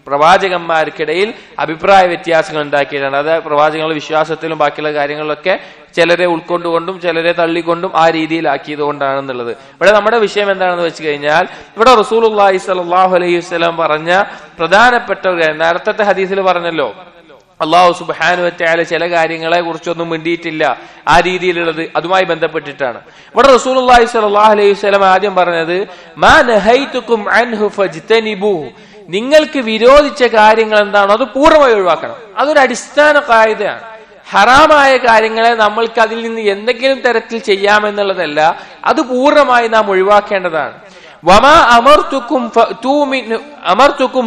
പ്രവാചകന്മാർക്കിടയിൽ അഭിപ്രായ വ്യത്യാസങ്ങൾ ഉണ്ടാക്കിയിട്ടുണ്ട് അത് പ്രവാചകങ്ങളുടെ വിശ്വാസത്തിലും ബാക്കിയുള്ള കാര്യങ്ങളിലൊക്കെ ചിലരെ ഉൾക്കൊണ്ടുകൊണ്ടും ചിലരെ തള്ളിക്കൊണ്ടും ആ രീതിയിലാക്കിയത് കൊണ്ടാണെന്നുള്ളത് ഇവിടെ നമ്മുടെ വിഷയം എന്താണെന്ന് വെച്ച് കഴിഞ്ഞാൽ ഇവിടെ റസൂൽ അള്ളാഹി സലാഹു അലൈഹി വസ്ലാം പറഞ്ഞ പ്രധാനപ്പെട്ട ഒരു കാര്യം നേരത്തെ ഹദീസിൽ പറഞ്ഞല്ലോ അള്ളാഹു സുബാനു വറ്റാല് ചില കാര്യങ്ങളെ കുറിച്ചൊന്നും മിണ്ടിയിട്ടില്ല ആ രീതിയിലുള്ളത് അതുമായി ബന്ധപ്പെട്ടിട്ടാണ് ഇവിടെ റസൂൽ അള്ളാഹി സലാഹു അലൈഹി വസ്ലം ആദ്യം പറഞ്ഞത് മാ നഹൈതുക്കും അൻഹു ഫജ്തനിബൂഹു നിങ്ങൾക്ക് വിരോധിച്ച കാര്യങ്ങൾ എന്താണോ അത് പൂർണ്ണമായി ഒഴിവാക്കണം അതൊരു അടിസ്ഥാന കായികയാണ് ഹറാമായ കാര്യങ്ങളെ നമ്മൾക്ക് അതിൽ നിന്ന് എന്തെങ്കിലും തരത്തിൽ ചെയ്യാമെന്നുള്ളതല്ല അത് പൂർണ്ണമായി നാം ഒഴിവാക്കേണ്ടതാണ് വമാ അമർത്തുക്കും അമർത്തുക്കും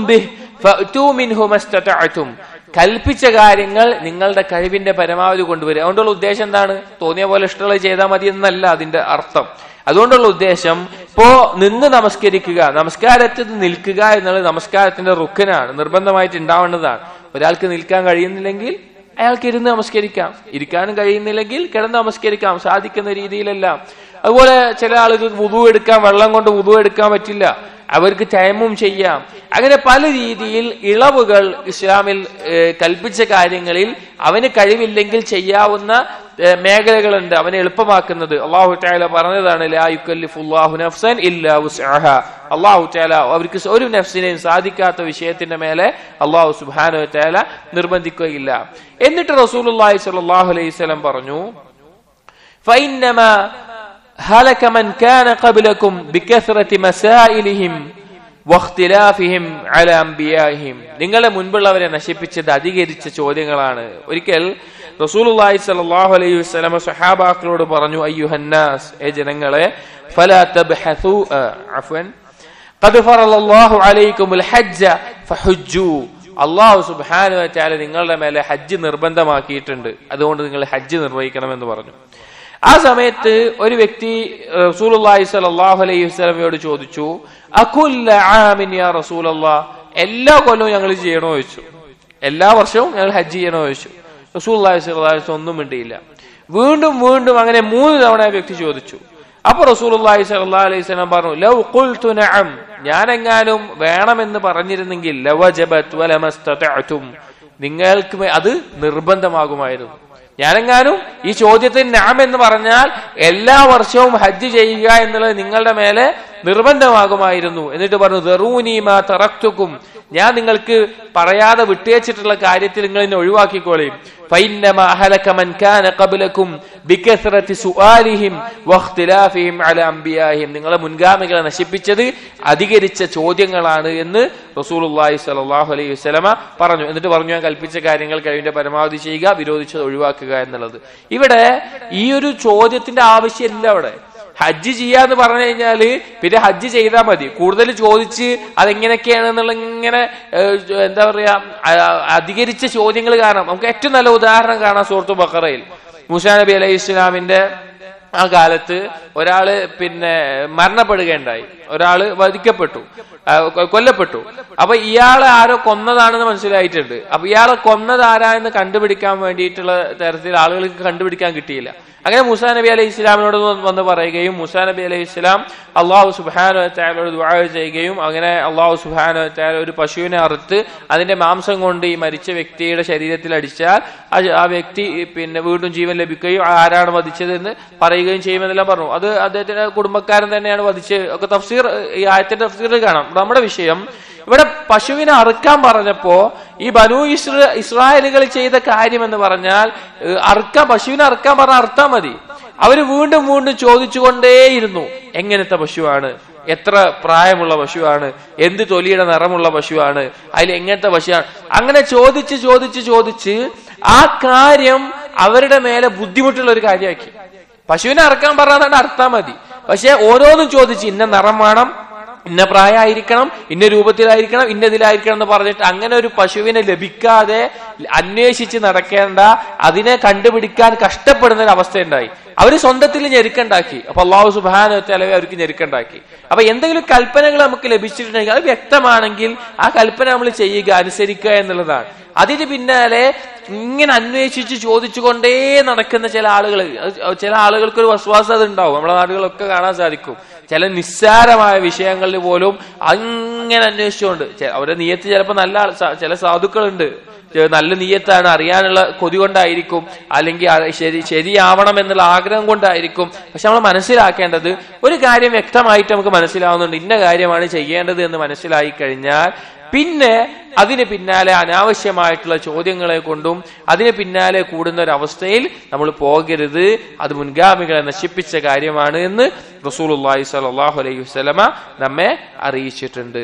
കൽപ്പിച്ച കാര്യങ്ങൾ നിങ്ങളുടെ കഴിവിന്റെ പരമാവധി കൊണ്ടുവരിക അതുകൊണ്ടുള്ള ഉദ്ദേശം എന്താണ് തോന്നിയ പോലെ ഇഷ്ടമുള്ളത് ചെയ്താൽ മതി എന്നല്ല അതിന്റെ അർത്ഥം അതുകൊണ്ടുള്ള ഉദ്ദേശം ഇപ്പോ നിന്ന് നമസ്കരിക്കുക നമസ്കാരത്തിൽ നിൽക്കുക എന്നുള്ളത് നമസ്കാരത്തിന്റെ റുക്കനാണ് നിർബന്ധമായിട്ട് ഉണ്ടാവേണ്ടതാണ് ഒരാൾക്ക് നിൽക്കാൻ കഴിയുന്നില്ലെങ്കിൽ അയാൾക്ക് ഇരുന്ന് നമസ്കരിക്കാം ഇരിക്കാനും കഴിയുന്നില്ലെങ്കിൽ കിടന്ന് നമസ്കരിക്കാം സാധിക്കുന്ന രീതിയിലെല്ലാം അതുപോലെ ചില ആളുകൾ വുതു എടുക്കാൻ വെള്ളം കൊണ്ട് വുതു എടുക്കാൻ പറ്റില്ല അവർക്ക് ടൈമും ചെയ്യാം അങ്ങനെ പല രീതിയിൽ ഇളവുകൾ ഇസ്ലാമിൽ കൽപ്പിച്ച കാര്യങ്ങളിൽ അവന് കഴിവില്ലെങ്കിൽ ചെയ്യാവുന്ന മേഖലകളുണ്ട് അവനെ എളുപ്പമാക്കുന്നത് അള്ളാഹു താല പറഞ്ഞതാണ് അള്ളാഹു താല അവർക്ക് ഒരു നഫ്സിനെയും സാധിക്കാത്ത വിഷയത്തിന്റെ മേലെ അള്ളാഹു സുബാനു താല നിർബന്ധിക്കുകയില്ല എന്നിട്ട് റസൂൽ സലാഹു അലൈഹി സ്വലം പറഞ്ഞു فإنما هلك من كان قبلكم بكثرة مسائلهم വഖ്തിലാഫിഹിം അല അംബിയാഹിം നിങ്ങളെ മുൻപുള്ളവരെ നശിപ്പിച്ചത് അധികരിച്ച ചോദ്യങ്ങളാണ് ഒരിക്കൽ റസൂലുള്ളാഹി സ്വല്ലല്ലാഹു അലൈഹി വസല്ലമ സ്വഹാബാക്കളോട് പറഞ്ഞു അയ്യുഹന്നാസ് ഏ ജനങ്ങളെ ഫലാ തബ്ഹസു അഫ്വൻ ഖദ് ഫറലല്ലാഹു അലൈക്കുമുൽ ഹജ്ജ ഫഹുജ്ജു അള്ളാഹു സുബ്ഹാനഹു വ തആല നിങ്ങളുടെ മേലെ ഹജ്ജ് നിർബന്ധമാക്കിയിട്ടുണ്ട് അതുകൊണ്ട് നിങ്ങൾ ഹജ്ജ് നിർവഹിക്കണമെന്ന് പറഞ്ഞു ആ സമയത്ത് ഒരു വ്യക്തി റസൂലുള്ളാഹി സ്വല്ലല്ലാഹു അലൈഹി വസല്ലമയോട് ചോദിച്ചു അകുല്ല ആമിൻ യാ റസൂലല്ലാഹ് എല്ലാ കൊല്ലവും ഞങ്ങൾ ചെയ്യണോ ചോദിച്ചു എല്ലാ വർഷവും ഞങ്ങൾ ഹജ്ജ് ചെയ്യണോ ചോദിച്ചു റസൂലുള്ളാഹി സ്വല്ലല്ലാഹു അലൈഹി വസല്ലം ഒന്നും മിണ്ടിയില്ല വീണ്ടും വീണ്ടും അങ്ങനെ മൂന്ന് തവണ ആ വ്യക്തി ചോദിച്ചു അപ്പൊ റസൂലുള്ളാഹി സ്വല്ലല്ലാഹു അലൈഹി വസല്ലം പറഞ്ഞു ലൗ ഖുൽതു നഅം ഞാനെങ്ങാനും വേണമെന്ന് പറഞ്ഞിരുന്നെങ്കിൽ ലവജബത് വലമസ്തതഅതും നിങ്ങൾക്ക് അത് നിർബന്ധമാകുമായിരുന്നു ഞാനെങ്ങാനും ഈ ചോദ്യത്തിന് നാം എന്ന് പറഞ്ഞാൽ എല്ലാ വർഷവും ഹജ്ജ് ചെയ്യുക എന്നുള്ളത് നിങ്ങളുടെ മേലെ നിർബന്ധമാകുമായിരുന്നു എന്നിട്ട് പറഞ്ഞു ദറൂനീമാ തറക്തുക്കും ഞാൻ നിങ്ങൾക്ക് പറയാതെ വിട്ടേച്ചിട്ടുള്ള കാര്യത്തിൽ നിങ്ങൾ എന്നെ ഒഴിവാക്കിക്കോളയും നിങ്ങളെ മുൻഗാമികളെ നശിപ്പിച്ചത് അധികരിച്ച ചോദ്യങ്ങളാണ് എന്ന് റസൂലുള്ളാഹി സ്വല്ലല്ലാഹു അലൈഹി വസല്ലമ പറഞ്ഞു എന്നിട്ട് പറഞ്ഞു ഞാൻ കൽപ്പിച്ച കാര്യങ്ങൾ കഴിവിന്റെ പരമാവധി ചെയ്യുക വിരോധിച്ചത് ഒഴിവാക്കുക എന്നുള്ളത് ഇവിടെ ഈ ഒരു ചോദ്യത്തിന്റെ ആവശ്യമില്ല അവിടെ ഹജ്ജ് ചെയ്യാന്ന് പറഞ്ഞു കഴിഞ്ഞാല് പിന്നെ ഹജ്ജ് ചെയ്താൽ മതി കൂടുതൽ ചോദിച്ച് അതെങ്ങനെയൊക്കെയാണെന്നുള്ള ഇങ്ങനെ എന്താ പറയാ അധികരിച്ച ചോദ്യങ്ങൾ കാണാം നമുക്ക് ഏറ്റവും നല്ല ഉദാഹരണം കാണാം സുഹൃത്തു ബക്കറയിൽ മുസാ നബി അലൈഹി ഇസ്ലാമിന്റെ ആ കാലത്ത് ഒരാള് പിന്നെ മരണപ്പെടുകയുണ്ടായി ഒരാള് വധിക്കപ്പെട്ടു കൊല്ലപ്പെട്ടു അപ്പൊ ഇയാളെ ആരോ കൊന്നതാണെന്ന് മനസ്സിലായിട്ടുണ്ട് അപ്പൊ ഇയാളെ കൊന്നത് ആരാ എന്ന് കണ്ടുപിടിക്കാൻ വേണ്ടിയിട്ടുള്ള തരത്തിൽ ആളുകൾക്ക് കണ്ടുപിടിക്കാൻ കിട്ടിയില്ല അങ്ങനെ മുസാ നബി അലൈഹി ഇസ്ലാമിനോട് വന്ന് പറയുകയും മുസാ നബി അലൈഹി ഇസ്ലാം അള്ളാഹു സുബാനു താലോട് ദുആ ചെയ്യുകയും അങ്ങനെ അള്ളാഹു സുബാനു താല ഒരു പശുവിനെ അറുത്ത് അതിന്റെ മാംസം കൊണ്ട് ഈ മരിച്ച വ്യക്തിയുടെ ശരീരത്തിൽ അടിച്ചാൽ ആ വ്യക്തി പിന്നെ വീണ്ടും ജീവൻ ലഭിക്കുകയും ആരാണ് വധിച്ചതെന്ന് പറയുകയും ചെയ്യുമെന്നെല്ലാം പറഞ്ഞു അത് അദ്ദേഹത്തിന്റെ കുടുംബക്കാരൻ തന്നെയാണ് വധിച്ചത് ഒക്കെ തഫ്സീർ ഈ ആയത്തിന്റെ തഫ്സീറിൽ കാണാം നമ്മുടെ വിഷയം ഇവിടെ പശുവിനെ അറുക്കാൻ പറഞ്ഞപ്പോ ഈ ബനു ഇസ്ര ഇസ്രായേലുകൾ ചെയ്ത കാര്യം എന്ന് പറഞ്ഞാൽ അറുക്കാൻ പശുവിനെ അറുക്കാൻ പറഞ്ഞ അറുത്താ മതി അവര് വീണ്ടും വീണ്ടും ചോദിച്ചുകൊണ്ടേയിരുന്നു എങ്ങനത്തെ പശുവാണ് എത്ര പ്രായമുള്ള പശുവാണ് എന്ത് തൊലിയുടെ നിറമുള്ള പശുവാണ് അതിൽ എങ്ങനത്തെ പശുവാണ് അങ്ങനെ ചോദിച്ച് ചോദിച്ച് ചോദിച്ച് ആ കാര്യം അവരുടെ മേലെ ബുദ്ധിമുട്ടുള്ള ഒരു കാര്യമാക്കി പശുവിനെ അറക്കാൻ പറഞ്ഞാൽ അറുത്താ മതി പക്ഷെ ഓരോന്നും ചോദിച്ച് ഇന്ന നിറം വേണം ഇന്ന പ്രായമായിരിക്കണം ഇന്ന രൂപത്തിലായിരിക്കണം ഇന്നതിലായിരിക്കണം എന്ന് പറഞ്ഞിട്ട് അങ്ങനെ ഒരു പശുവിനെ ലഭിക്കാതെ അന്വേഷിച്ച് നടക്കേണ്ട അതിനെ കണ്ടുപിടിക്കാൻ കഷ്ടപ്പെടുന്ന ഒരു അവസ്ഥയുണ്ടായി അവര് സ്വന്തത്തിൽ ഞെരുക്കുണ്ടാക്കി അപ്പൊ അള്ളാഹു സുബാന തലവെ അവർക്ക് ഞെരുക്കുണ്ടാക്കി അപ്പൊ എന്തെങ്കിലും കൽപ്പനകൾ നമുക്ക് ലഭിച്ചിട്ടുണ്ടെങ്കിൽ അത് വ്യക്തമാണെങ്കിൽ ആ കൽപ്പന നമ്മൾ ചെയ്യുക അനുസരിക്കുക എന്നുള്ളതാണ് അതിന് പിന്നാലെ ഇങ്ങനെ അന്വേഷിച്ച് ചോദിച്ചുകൊണ്ടേ നടക്കുന്ന ചില ആളുകൾ ചില ആളുകൾക്ക് ഒരു വിശ്വാസം അത് ഉണ്ടാവും നമ്മുടെ നാടുകളൊക്കെ കാണാൻ സാധിക്കും ചില നിസ്സാരമായ വിഷയങ്ങളിൽ പോലും ഇങ്ങനെ അന്വേഷിച്ചുകൊണ്ട് ചെ- അവരുടെ നീയത്ത് ചിലപ്പോൾ നല്ല ആൾ- സ- ചില സാധുക്കളുണ്ട് ചെ- നല്ല നീയത്താണ് അറിയാനുള്ള കൊതി കൊണ്ടായിരിക്കും അല്ലെങ്കിൽ ആ ശരി ശരിയാവണം എന്നുള്ള ആഗ്രഹം കൊണ്ടായിരിക്കും പക്ഷെ നമ്മൾ മനസ്സിലാക്കേണ്ടത് ഒരു കാര്യം വ്യക്തമായിട്ട് നമുക്ക് മനസ്സിലാവുന്നുണ്ട് ഇന്ന കാര്യമാണ് ചെയ്യേണ്ടത് എന്ന് മനസ്സിലായി കഴിഞ്ഞാൽ പിന്നെ അതിന് പിന്നാലെ അനാവശ്യമായിട്ടുള്ള ചോദ്യങ്ങളെ കൊണ്ടും അതിന് പിന്നാലെ കൂടുന്ന ഒരു അവസ്ഥയിൽ നമ്മൾ പോകരുത് അത് മുൻഗാമികളെ നശിപ്പിച്ച കാര്യമാണ് എന്ന് റസൂലുള്ളാഹി സ്വല്ലല്ലാഹു അലൈഹി വസല്ലമ നമ്മെ അറിയിച്ചിട്ടുണ്ട്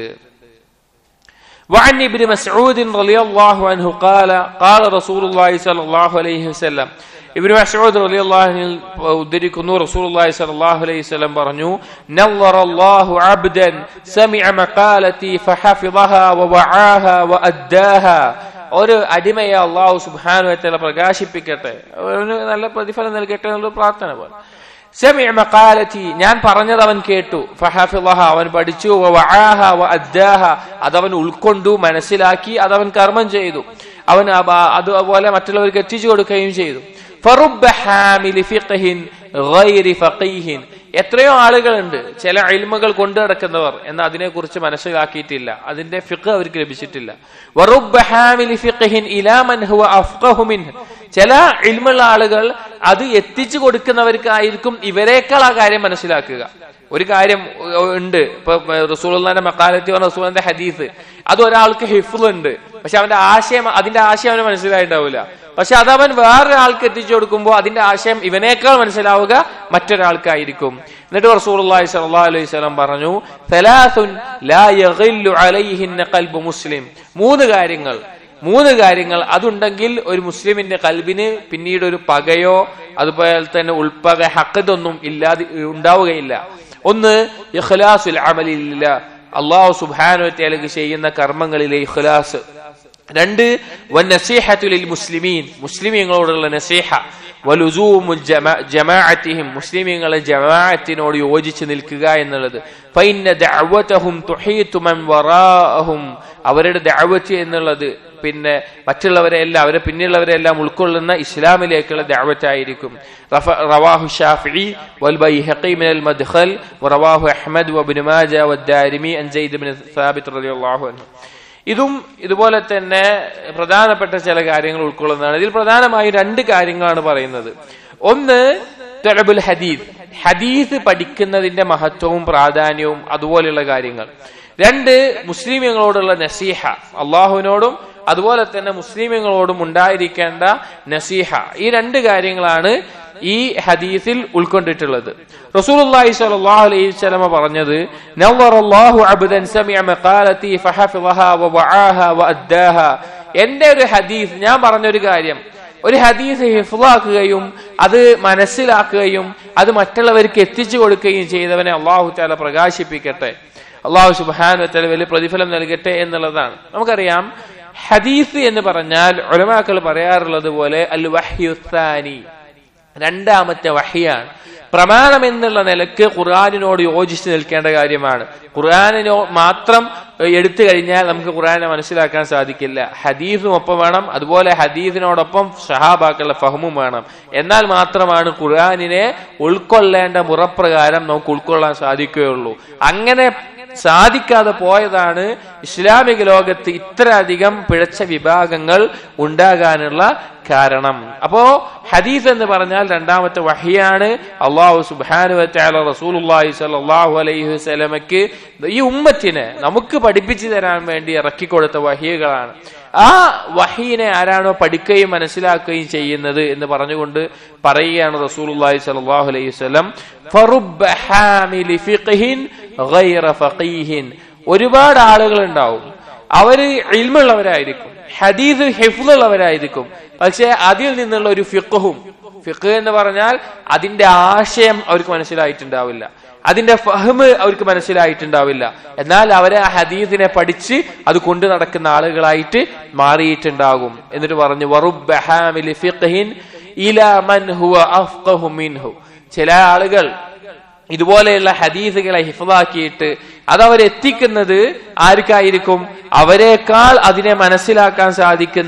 وعن ابن مسعود رضي الله عنه قال قال رسول الله صلى الله عليه وسلم ഇബ്നു മസ്ഊദ് റളിയല്ലാഹു അൻഹു ഉദ്ധരിക്കുന്നു റസൂലുള്ളാഹി സ്വല്ലല്ലാഹു അലൈഹി വസല്ലം പറഞ്ഞു നല്ലറല്ലാഹു അബ്ദൻ സമിഅ മഖാലതി ഫഹഫിളഹ വവആഹ വഅദ്ദാഹ ഒരു അടിമയെ അള്ളാഹു സുബ്ഹാനഹു വതആല പ്രകാശിപ്പിക്കട്ടെ അവന് നല്ല പ്രതിഫലം നൽകട്ടെ എന്നുള്ള പ്രാർത്ഥന പോലെ സമിഅ മഖാലതി ഞാൻ പറഞ്ഞത് അവൻ കേട്ടു ഫഹഫിളഹ അവൻ പഠിച്ചു വവആഹ വഅദ്ദാഹ അതവൻ ഉൾക്കൊണ്ടു മനസ്സിലാക്കി അതവൻ കർമ്മം ചെയ്തു അവൻ അബ- അതുപോലെ മറ്റുള്ളവർക്ക് എത്തിച്ചു കൊടുക്കുകയും ചെയ്തു ഫറുബ്ബ ഹാമിലി ഫിഖ്ഹിൻ ഗൈരി ഫഖീഹിൻ എത്രയോ ആളുകളുണ്ട് ചില ഇൽമുകൾ കൊണ്ടു നടക്കുന്നവർ എന്നാൽ അതിനെക്കുറിച്ച് മനസ്സിലാക്കിയിട്ടില്ല അതിന്റെ ഫിഖ് അവർക്ക് ലഭിച്ചിട്ടില്ല വറുബ്ബ ഹാമിലി ഫിഖ്ഹിൻ ഇലാ മൻ ഹുവ അഫ്ഖഹു മിൻഹ് ചില ഇൽമുള്ള ആളുകൾ അത് എത്തിച്ചു കൊടുക്കുന്നവർക്കായിരിക്കും ഇവരെക്കാൾ ആ കാര്യം മനസ്സിലാക്കുക ഒരു കാര്യം ഉ- ഉണ്ട് ഇപ്പൊ റസൂലിന്റെ മക്കാലത്തി പറഞ്ഞ റസൂലിന്റെ ഹദീസ് അത് ഒരാൾക്ക് ഹിഫ്ല് ഉണ്ട് പക്ഷെ അവന്റെ ആശയം അതിന്റെ ആശയം അവന് മനസ്സിലായിട്ടാവില്ല പക്ഷെ അത് അവൻ വേറൊരാൾക്ക് എത്തിച്ചു കൊടുക്കുമ്പോൾ അതിന്റെ ആശയം ഇവനേക്കാൾ മനസ്സിലാവുക മറ്റൊരാൾക്കായിരിക്കും എന്നിട്ട് റസൂലുള്ളാഹി സ്വല്ലല്ലാഹു അലൈഹി വസല്ലം പറഞ്ഞു "സലാസുൻ ലാ യഗില്ലു അലൈഹിന്ന ഖൽബു മുസ്ലിം മൂന്ന് കാര്യങ്ങൾ മൂന്ന് കാര്യങ്ങൾ അതുണ്ടെങ്കിൽ ഒരു മുസ്ലിമിന്റെ കൽബിന് പിന്നീട് ഒരു പകയോ അതുപോലെ തന്നെ ഉൾപ്പക ഹക്കതൊന്നും ഇല്ലാതെ ഉണ്ടാവുകയില്ല ഒന്ന് ഇഖ്ലാസുൽ അമലില്ല അള്ളാഹു സുബാനുവത്തേലേക്ക് ചെയ്യുന്ന കർമ്മങ്ങളിലെ ഇഖ്ലാസ് രണ്ട് വന്നസീഹത്തുലിൽ മുസ്ലിമീൻ മുസ്ലിമീങ്ങളോടുള്ള നസീഹ വലുസൂമുൽ ജമാ- ജമാഅത്തിഹിം മുസ്ലിമീങ്ങളെ ജമാഅത്തിനോട് യോജിച്ച് നിൽക്കുക എന്നുള്ളത് ഫൈന്ന ദഅവതഹും തുഹീതു മൻ വറാഅഹും അവരുടെ ദഅവത്ത് എന്നുള്ളത് പിന്നെ മറ്റുള്ളവരെ എല്ലാം അവരെ പിന്നിലുള്ളവരെ എല്ലാം ഉൾക്കൊള്ളുന്ന ഇസ്ലാമിലേക്കുള്ള ദഅവത്തായിരിക്കും റഫ- റവാഹു ഷാഫിഇ വൽ ബൈഹഖി മിനൽ മദ്ഖൽ വറവാഹു അഹ്മദ് വബ്നു മാജ വദ്ദാരിമി അൻ സയ്യിദ് ഇബ്നു സാബിത്ത് റളിയല്ലാഹു അൻഹു ഇതും ഇതുപോലെ തന്നെ പ്രധാനപ്പെട്ട ചില കാര്യങ്ങൾ ഉൾക്കൊള്ളുന്നതാണ് ഇതിൽ പ്രധാനമായും രണ്ട് കാര്യങ്ങളാണ് പറയുന്നത് ഒന്ന് തൊലബുൽ ഹദീദ് ഹദീസ് പഠിക്കുന്നതിന്റെ മഹത്വവും പ്രാധാന്യവും അതുപോലെയുള്ള കാര്യങ്ങൾ രണ്ട് മുസ്ലിമീങ്ങളോടുള്ള നസീഹ അള്ളാഹുവിനോടും അതുപോലെ തന്നെ മുസ്ലിമീങ്ങളോടും ഉണ്ടായിരിക്കേണ്ട നസീഹ ഈ രണ്ട് കാര്യങ്ങളാണ് ഈ ഹദീസിൽ ഉൾക്കൊണ്ടിട്ടുള്ളത് റസൂലുള്ളാഹി സ്വല്ലല്ലാഹു അലൈഹി വസല്ലമ പറഞ്ഞത് നവറല്ലാഹു അബ്ദൻ സമിഅ മഖാലതി ഫഹഫിളഹ വവആഹ വഅദ്ദാഹ എന്റെ ഒരു ഹദീസ് ഞാൻ പറഞ്ഞ ഒരു കാര്യം ഒരു ഹദീസ് ഹിഫ്ലാക്കുകയും അത് മനസ്സിലാക്കുകയും അത് മറ്റുള്ളവർക്ക് എത്തിച്ചു കൊടുക്കുകയും ചെയ്തവനെ അള്ളാഹു താല പ്രകാശിപ്പിക്കട്ടെ അള്ളാഹു സുബാനു താല വലിയ പ്രതിഫലം നൽകട്ടെ എന്നുള്ളതാണ് നമുക്കറിയാം ഹദീസ് എന്ന് പറഞ്ഞാൽ ഒലമാക്കൾ പറയാറുള്ളത് പോലെ അൽ വഹ്യുസാനി രണ്ടാമത്തെ വഹിയാണ് പ്രമാണം എന്നുള്ള നിലക്ക് ഖുർആാനിനോട് യോജിച്ച് നിൽക്കേണ്ട കാര്യമാണ് ഖുർആാനിനോ മാത്രം ഏഹ്, എടുത്തു കഴിഞ്ഞാൽ നമുക്ക് ഖുർആാനെ മനസ്സിലാക്കാൻ സാധിക്കില്ല ഹദീസും ഒപ്പം വേണം അതുപോലെ ഹദീസിനോടൊപ്പം ഷഹാബാക്കളുടെ ഫഹമും വേണം എന്നാൽ മാത്രമാണ് ഖുർആാനിനെ ഉൾക്കൊള്ളേണ്ട മുറപ്രകാരം നമുക്ക് ഉൾക്കൊള്ളാൻ സാധിക്കുകയുള്ളൂ അങ്ങനെ സാധിക്കാതെ പോയതാണ് ഇസ്ലാമിക ലോകത്ത് ഇത്രയധികം പിഴച്ച വിഭാഗങ്ങൾ ഉണ്ടാകാനുള്ള കാരണം അപ്പോ ഹദീസ് എന്ന് പറഞ്ഞാൽ രണ്ടാമത്തെ വഹിയാണ് അള്ളാഹു സുബാനു റസൂലുള്ളാഹി സ്വല്ലല്ലാഹു അലൈഹി വസല്ലമയ്ക്ക് ഈ ഉമ്മത്തിനെ നമുക്ക് പഠിപ്പിച്ചു തരാൻ വേണ്ടി ഇറക്കിക്കൊടുത്ത വഹിയകളാണ് ആ വഹീനെ ആരാണോ പഠിക്കുകയും മനസ്സിലാക്കുകയും ചെയ്യുന്നത് എന്ന് പറഞ്ഞുകൊണ്ട് പറയുകയാണ് റസൂലുള്ളാഹി സ്വല്ലല്ലാഹു അലൈഹി വസല്ലം ഫറുബ്ബ ഹാമിലി ഫിഖ്ഹിൻ ഗൈറ ഫഖീഹിൻ ഒരുപാട് ആളുകൾ ഉണ്ടാവും അവര് ഇൽമുള്ളവരായിരിക്കും ഹദീസ് ഹിഫ്ലുള്ളവരായിരിക്കും പക്ഷെ അതിൽ നിന്നുള്ള ഒരു ഫിഖും ഫിഖ് എന്ന് പറഞ്ഞാൽ അതിന്റെ ആശയം അവർക്ക് മനസ്സിലായിട്ടുണ്ടാവില്ല അതിന്റെ ഫഹ്മ് അവർക്ക് മനസ്സിലായിട്ടുണ്ടാവില്ല എന്നാൽ അവരെ ആ ഹദീസിനെ പഠിച്ച് അത് കൊണ്ടു നടക്കുന്ന ആളുകളായിട്ട് മാറിയിട്ടുണ്ടാകും എന്നിട്ട് പറഞ്ഞു വറുബ്ബ ഹാമിലി ഫിഖ്ഹിൻ ഇലാ മൻ ഹുവ അഫ്ഖഹു മിൻഹു ചില ആളുകൾ ഇതുപോലെയുള്ള ഹദീസുകളെ ഹിഫാക്കിയിട്ട് അത് അവരെത്തിക്കുന്നത് ആർക്കായിരിക്കും അവരെക്കാൾ അതിനെ മനസ്സിലാക്കാൻ സാധിക്കുന്ന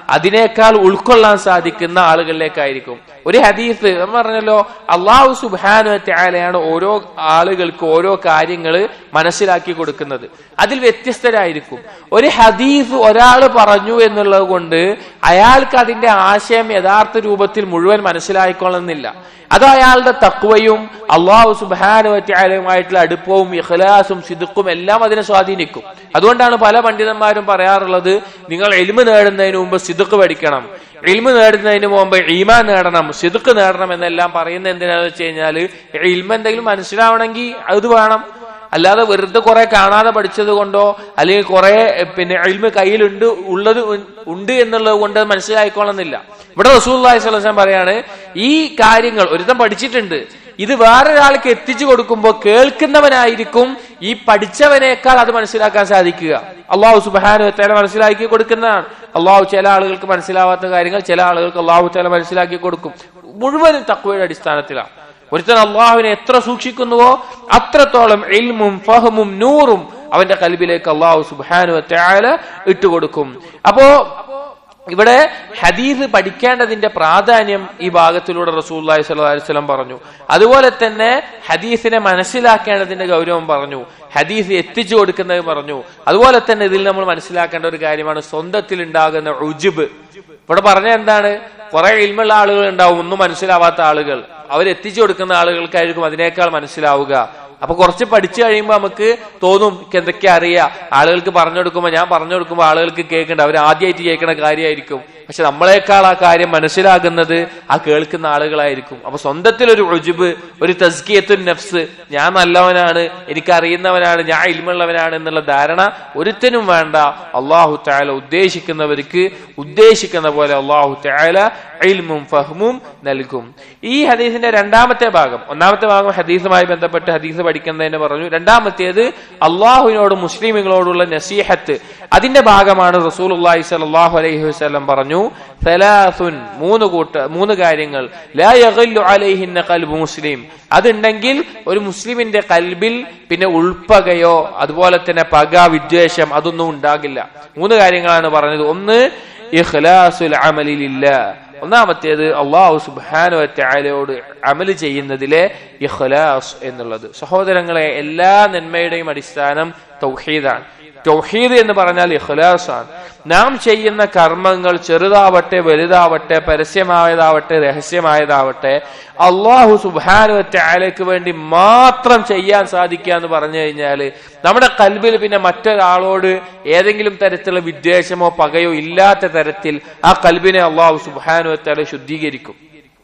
അതിനേക്കാൾ ഉൾക്കൊള്ളാൻ സാധിക്കുന്ന ആളുകളിലേക്കായിരിക്കും ഒരു ഹദീസ് നമ്മൾ പറഞ്ഞല്ലോ അള്ളാഹു സുബാനു ത്യാലയാണ് ഓരോ ആളുകൾക്ക് ഓരോ കാര്യങ്ങൾ മനസ്സിലാക്കി കൊടുക്കുന്നത് അതിൽ വ്യത്യസ്തരായിരിക്കും ഒരു ഹദീസ് ഒരാൾ പറഞ്ഞു എന്നുള്ളത് കൊണ്ട് അയാൾക്ക് അതിന്റെ ആശയം യഥാർത്ഥ രൂപത്തിൽ മുഴുവൻ മനസ്സിലായിക്കൊള്ളുന്നില്ല അത് അയാളുടെ തക്വയും അള്ളാഹു സുബാനുമായിട്ടുള്ള അടുപ്പവും ഇഖ്ലാസും സിദുക്കും എല്ലാം അതിനെ സ്വാധീനിക്കും അതുകൊണ്ടാണ് പല പണ്ഡിതന്മാരും പറയാറുള്ളത് നിങ്ങൾ എൽമ് നേടുന്നതിന് മുമ്പ് സിദുക്ക് പഠിക്കണം ഇൽമ് നേടുന്നതിന് മുമ്പ് ഈമാൻ നേടണം സിദുക്ക് നേടണം എന്നെല്ലാം പറയുന്നത് എന്തിനാന്ന് വെച്ച് കഴിഞ്ഞാൽ ഇൽമ എന്തെങ്കിലും മനസ്സിലാവണമെങ്കിൽ അത് വേണം അല്ലാതെ വെറുതെ കുറെ കാണാതെ പഠിച്ചത് കൊണ്ടോ അല്ലെങ്കിൽ കുറെ പിന്നെ ഇൽമ കയ്യിലുണ്ട് ഉള്ളത് ഉണ്ട് എന്നുള്ളത് കൊണ്ട് അത് മനസ്സിലായിക്കോളുന്നില്ല ഇവിടെ റസൂല്ലാഹി സ്വലം പറയാണ് ഈ കാര്യങ്ങൾ ഒരുത്തം പഠിച്ചിട്ടുണ്ട് ഇത് വേറൊരാൾക്ക് എത്തിച്ചു കൊടുക്കുമ്പോൾ കേൾക്കുന്നവനായിരിക്കും ഈ പഠിച്ചവനേക്കാൾ അത് മനസ്സിലാക്കാൻ സാധിക്കുക അള്ളാഹു സുബാനു തല മനസ്സിലാക്കി കൊടുക്കുന്നതാണ് അള്ളാഹു ചില ആളുകൾക്ക് മനസ്സിലാവാത്ത കാര്യങ്ങൾ ചില ആളുകൾക്ക് അള്ളാഹു തല മനസ്സിലാക്കി കൊടുക്കും മുഴുവനും തക്വയുടെ അടിസ്ഥാനത്തിലാണ് ഒരുത്തൻ അള്ളാഹുവിനെ എത്ര സൂക്ഷിക്കുന്നുവോ അത്രത്തോളം ഇൽമും ഫഹമും നൂറും അവന്റെ കൽബിലേക്ക് അള്ളാഹു സുബാനു തയാല ഇട്ടുകൊടുക്കും അപ്പോ ഇവിടെ ഹദീസ് പഠിക്കേണ്ടതിന്റെ പ്രാധാന്യം ഈ ഭാഗത്തിലൂടെ റസൂല്ലായി സ്വലം പറഞ്ഞു അതുപോലെ തന്നെ ഹദീസിനെ മനസ്സിലാക്കേണ്ടതിന്റെ ഗൗരവം പറഞ്ഞു ഹദീസ് എത്തിച്ചു കൊടുക്കുന്നത് പറഞ്ഞു അതുപോലെ തന്നെ ഇതിൽ നമ്മൾ മനസ്സിലാക്കേണ്ട ഒരു കാര്യമാണ് സ്വന്തത്തിൽ ഉണ്ടാകുന്ന ഉജുബ് ഇവിടെ പറഞ്ഞ എന്താണ് കുറെ ഇൽമുള്ള ആളുകൾ ഉണ്ടാവും ഒന്നും മനസ്സിലാവാത്ത ആളുകൾ അവരെത്തിച്ചു കൊടുക്കുന്ന ആളുകൾക്കായിരിക്കും അതിനേക്കാൾ മനസ്സിലാവുക അപ്പൊ കുറച്ച് പഠിച്ചു കഴിയുമ്പോൾ നമുക്ക് തോന്നും എനിക്ക് എന്തൊക്കെ അറിയാം ആളുകൾക്ക് പറഞ്ഞു കൊടുക്കുമ്പോൾ ഞാൻ പറഞ്ഞു കൊടുക്കുമ്പോൾ ആളുകൾക്ക് കേൾക്കണ്ട അവർ ആദ്യമായിട്ട് കേൾക്കുന്ന കാര്യമായിരിക്കും പക്ഷെ നമ്മളെക്കാൾ ആ കാര്യം മനസ്സിലാകുന്നത് ആ കേൾക്കുന്ന ആളുകളായിരിക്കും അപ്പൊ സ്വന്തത്തിൽ ഒരു റുജുബ് ഒരു തസ്കിയത്തുൻ നഫ്സ് ഞാൻ നല്ലവനാണ് എനിക്ക് അറിയുന്നവനാണ് ഞാൻ ഇൽമുള്ളവനാണ് എന്നുള്ള ധാരണ ഒരുത്തനും വേണ്ട അള്ളാഹു താല ഉദ്ദേശിക്കുന്നവർക്ക് ഉദ്ദേശിക്കുന്ന പോലെ അള്ളാഹു താല ഇൽമും ഫഹ്മും നൽകും ഈ ഹദീസിന്റെ രണ്ടാമത്തെ ഭാഗം ഒന്നാമത്തെ ഭാഗം ഹദീസുമായി ബന്ധപ്പെട്ട് ഹദീസ് പഠിക്കുന്നതിന് പറഞ്ഞു രണ്ടാമത്തേത് അള്ളാഹുവിനോട് മുസ്ലിമുകളോടുള്ള നസീഹത്ത് അതിന്റെ ഭാഗമാണ് റസൂൽ അള്ളാഹി സലാഹു അലൈഹി വസ്ലം പറഞ്ഞു സലാസുൻ മൂന്ന് കൂട്ട മൂന്ന് കാര്യങ്ങൾ ലാ യഗല്ലു അലൈഹിന്ന കൽബ് മുസ്ലിം അതുണ്ടെങ്കിൽ ഒരു മുസ്ലിമിന്റെ കൽബിൽ പിന്നെ ഉൾപ്പകയോ അതുപോലെ തന്നെ പക വിദ്വേഷം അതൊന്നും ഉണ്ടാകില്ല മൂന്ന് കാര്യങ്ങളാണ് പറഞ്ഞത് ഒന്ന് ഇഖ്ലാസുൽ അമലിലില്ല ഒന്നാമത്തേത് അള്ളാഹു സുബാനു ത്യാലയോട് അമല് ചെയ്യുന്നതിലെ ഇഖ്ലാസ് എന്നുള്ളത് സഹോദരങ്ങളെ എല്ലാ നന്മയുടെയും അടിസ്ഥാനം തൗഹീദാണ് തൗഹീദ് എന്ന് പറഞ്ഞാൽ ഇഖ്ലാസാണ് നാം ചെയ്യുന്ന കർമ്മങ്ങൾ ചെറുതാവട്ടെ വലുതാവട്ടെ പരസ്യമായതാവട്ടെ രഹസ്യമായതാവട്ടെ അള്ളാഹു സുബാനുവറ്റ ആലേക്ക് വേണ്ടി മാത്രം ചെയ്യാൻ സാധിക്കുക എന്ന് പറഞ്ഞു കഴിഞ്ഞാൽ നമ്മുടെ കൽബിൽ പിന്നെ മറ്റൊരാളോട് ഏതെങ്കിലും തരത്തിലുള്ള വിദ്വേഷമോ പകയോ ഇല്ലാത്ത തരത്തിൽ ആ കൽബിനെ അള്ളാഹു സുബാനുവറ്റാലെ ശുദ്ധീകരിക്കും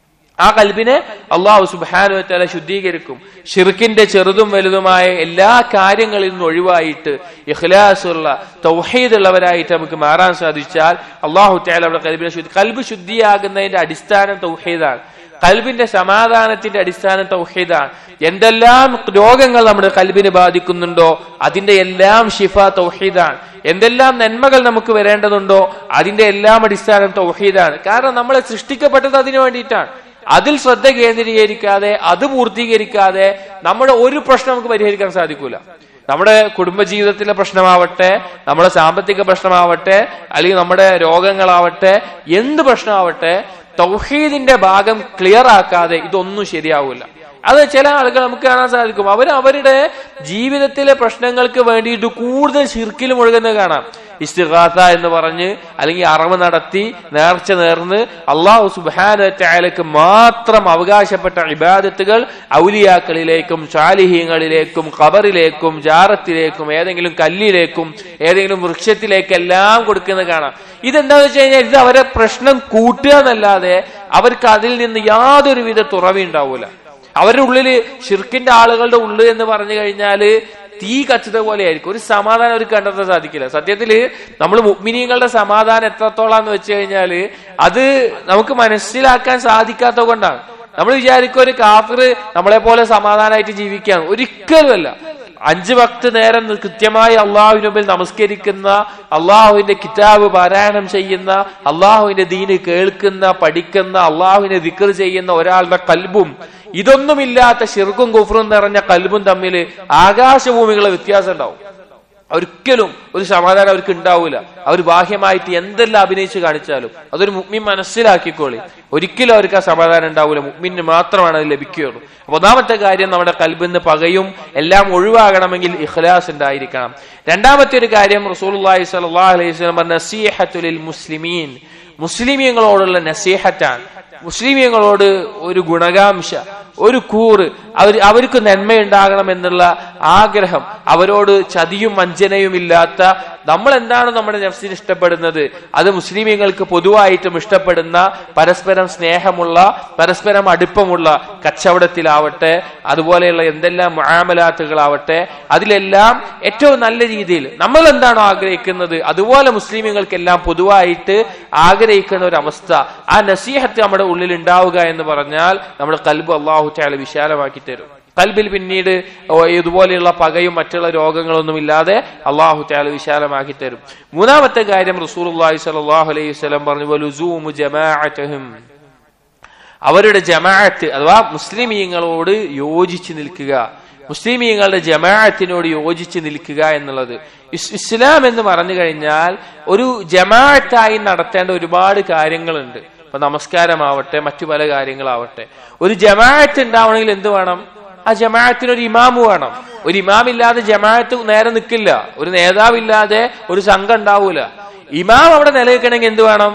ആ കൽബിനെ അള്ളാഹു സുബാനുവറ്റാല ശുദ്ധീകരിക്കും ഷിർക്കിന്റെ ചെറുതും വലുതുമായ എല്ലാ കാര്യങ്ങളിൽ നിന്നും ഒഴിവായിട്ട് ഇഖ്ലാസുള്ള തൗഹീദുള്ളവരായിട്ട് നമുക്ക് മാറാൻ സാധിച്ചാൽ അള്ളാഹു താല അവിടെ കൽബിനെ ശുദ്ധി കൽബ് ശുദ്ധിയാകുന്നതിന്റെ അടിസ്ഥാനം തൗഹീദാണ് കൽബിന്റെ സമാധാനത്തിന്റെ അടിസ്ഥാനം തൗഹീദാണ് എന്തെല്ലാം രോഗങ്ങൾ നമ്മുടെ കൽബിനെ ബാധിക്കുന്നുണ്ടോ അതിന്റെ എല്ലാം ഷിഫ തൗഹീദാണ് എന്തെല്ലാം നന്മകൾ നമുക്ക് വരേണ്ടതുണ്ടോ അതിന്റെ എല്ലാം അടിസ്ഥാനം തൗഹീദാണ് കാരണം നമ്മളെ സൃഷ്ടിക്കപ്പെട്ടത് അതിനു വേണ്ടിയിട്ടാണ് അതിൽ ശ്രദ്ധ കേന്ദ്രീകരിക്കാതെ അത് പൂർത്തീകരിക്കാതെ നമ്മുടെ ഒരു പ്രശ്നം നമുക്ക് പരിഹരിക്കാൻ സാധിക്കൂല നമ്മുടെ കുടുംബജീവിതത്തിലെ പ്രശ്നമാവട്ടെ നമ്മുടെ സാമ്പത്തിക പ്രശ്നമാവട്ടെ അല്ലെങ്കിൽ നമ്മുടെ രോഗങ്ങളാവട്ടെ എന്ത് പ്രശ്നമാവട്ടെ തൗഹീദിന്റെ ഭാഗം ക്ലിയർ ആക്കാതെ ഇതൊന്നും ശരിയാവില്ല അത് ചില ആളുകൾ നമുക്ക് കാണാൻ സാധിക്കും അവർ അവരുടെ ജീവിതത്തിലെ പ്രശ്നങ്ങൾക്ക് വേണ്ടിയിട്ട് കൂടുതൽ ശിർക്കിൽ മുഴുകുന്നത് കാണാം ഇസ്തിഹാസ എന്ന് പറഞ്ഞ് അല്ലെങ്കിൽ അറവ് നടത്തി നേർച്ച നേർന്ന് അള്ളാഹു സുബാനക്ക് മാത്രം അവകാശപ്പെട്ട ഇബാദത്തുകൾ ഔലിയാക്കളിലേക്കും ശാലിഹീങ്ങളിലേക്കും ഖബറിലേക്കും ജാറത്തിലേക്കും ഏതെങ്കിലും കല്ലിലേക്കും ഏതെങ്കിലും വൃക്ഷത്തിലേക്കെല്ലാം കൊടുക്കുന്നത് കാണാം ഇതെന്താന്ന് വെച്ച് കഴിഞ്ഞാൽ ഇത് അവരെ പ്രശ്നം കൂട്ടുക എന്നല്ലാതെ അവർക്ക് അതിൽ നിന്ന് യാതൊരുവിധ തുറവി ഉണ്ടാവൂല അവരുടെ ഉള്ളില് ഷിർക്കിന്റെ ആളുകളുടെ ഉള്ളിൽ എന്ന് പറഞ്ഞു കഴിഞ്ഞാല് തീ കച്ചത പോലെയായിരിക്കും ഒരു സമാധാനം അവർക്ക് കണ്ടെത്താൻ സാധിക്കില്ല സത്യത്തില് നമ്മൾ മുഗ്മിനീങ്ങളുടെ സമാധാനം എത്രത്തോളാന്ന് വെച്ച് കഴിഞ്ഞാല് അത് നമുക്ക് മനസ്സിലാക്കാൻ സാധിക്കാത്ത കൊണ്ടാണ് നമ്മൾ വിചാരിക്കും ഒരു കാഫിർ നമ്മളെ പോലെ സമാധാനമായിട്ട് ജീവിക്കുകയാണ് ഒരിക്കലുമല്ല അഞ്ച് ഭക്ത് നേരം കൃത്യമായി അള്ളാഹുവിന് മുമ്പിൽ നമസ്കരിക്കുന്ന അള്ളാഹുവിന്റെ കിതാബ് പാരായണം ചെയ്യുന്ന അള്ളാഹുവിന്റെ ദീന് കേൾക്കുന്ന പഠിക്കുന്ന അള്ളാഹുവിനെ ദിക്കർ ചെയ്യുന്ന ഒരാളുടെ കൽബും ഇതൊന്നുമില്ലാത്ത ഷിർക്കും കുഫറും നിറഞ്ഞ കൽബും തമ്മിൽ ആകാശഭൂമികളെ വ്യത്യാസം ഉണ്ടാവും ഒരിക്കലും ഒരു സമാധാനം അവർക്ക് ഉണ്ടാവില്ല അവർ ബാഹ്യമായിട്ട് എന്തെല്ലാം അഭിനയിച്ച് കാണിച്ചാലും അതൊരു മുഗ്മിൻ മനസ്സിലാക്കിക്കോളി ഒരിക്കലും അവർക്ക് ആ സമാധാനം ഉണ്ടാവില്ല മുഗ്മിന് മാത്രമാണ് അത് ലഭിക്കുകയുള്ളൂ അപ്പൊ ഒന്നാമത്തെ കാര്യം നമ്മുടെ കൽബിന്ന് പകയും എല്ലാം ഒഴിവാകണമെങ്കിൽ ഇഖ്ലാസ് ഉണ്ടായിരിക്കണം രണ്ടാമത്തെ ഒരു കാര്യം റസൂലുള്ളാഹി സ്വല്ലല്ലാഹു അലൈഹി വസല്ലം പറഞ്ഞ നസീഹത്തുലിൽ മുസ്ലിമീൻ മുസ്ലിമീങ്ങളോടുള്ള നസീഹത്താണ് മുസ്ലിമീങ്ങളോട് ഒരു ഗുണകാംക്ഷ ഒരു കൂറ് അവർ അവർക്ക് നന്മയുണ്ടാകണം എന്നുള്ള ആഗ്രഹം അവരോട് ചതിയും വഞ്ചനയും ഇല്ലാത്ത നമ്മൾ എന്താണ് നമ്മുടെ നഫ്സിന് ഇഷ്ടപ്പെടുന്നത് അത് മുസ്ലിമീങ്ങൾക്ക് പൊതുവായിട്ടും ഇഷ്ടപ്പെടുന്ന പരസ്പരം സ്നേഹമുള്ള പരസ്പരം അടുപ്പമുള്ള കച്ചവടത്തിലാവട്ടെ അതുപോലെയുള്ള എന്തെല്ലാം മുആമലാത്തുകളാവട്ടെ അതിലെല്ലാം ഏറ്റവും നല്ല രീതിയിൽ നമ്മൾ എന്താണോ ആഗ്രഹിക്കുന്നത് അതുപോലെ മുസ്ലിമീങ്ങൾക്കെല്ലാം പൊതുവായിട്ട് ആഗ്രഹിക്കുന്ന ഒരു അവസ്ഥ ആ നസീഹത്ത് നമ്മുടെ ഉള്ളിൽ ഉണ്ടാവുക എന്ന് പറഞ്ഞാൽ നമ്മുടെ കൽബ് അള്ളാഹു ചാല വിശാലമാക്കി തരും കൽബിൽ പിന്നീട് ഇതുപോലെയുള്ള പകയും മറ്റുള്ള രോഗങ്ങളൊന്നും ഇല്ലാതെ അള്ളാഹു ചാല വിശാലമാക്കി തരും മൂന്നാമത്തെ കാര്യം റസൂൽ സലാഹു അലൈഹി വസല്ലം പറഞ്ഞു വലുസൂമു ജമാഅത്തഹും അവരുടെ ജമാഅത്ത് അഥവാ മുസ്ലിമീങ്ങളോട് യോജിച്ച് നിൽക്കുക മുസ്ലിമീങ്ങളുടെ ജമാഅത്തിനോട് യോജിച്ച് നിൽക്കുക എന്നുള്ളത് ഇസ്ലാം എന്ന് പറഞ്ഞു കഴിഞ്ഞാൽ ഒരു ജമാഅത്തായി നടത്തേണ്ട ഒരുപാട് കാര്യങ്ങളുണ്ട് ഇപ്പൊ നമസ്കാരമാവട്ടെ മറ്റു പല കാര്യങ്ങളാവട്ടെ ഒരു ജമാഅത്ത് ഉണ്ടാവണമെങ്കിൽ എന്ത് വേണം ആ ജമാഅത്തിന് ഒരു ഇമാമ് വേണം ഒരു ഇമാമില്ലാതെ ജമാഅത്ത് നേരെ നിൽക്കില്ല ഒരു നേതാവില്ലാതെ ഒരു സംഘം ഉണ്ടാവൂല ഇമാം അവിടെ നിലനിൽക്കണമെങ്കിൽ എന്ത് വേണം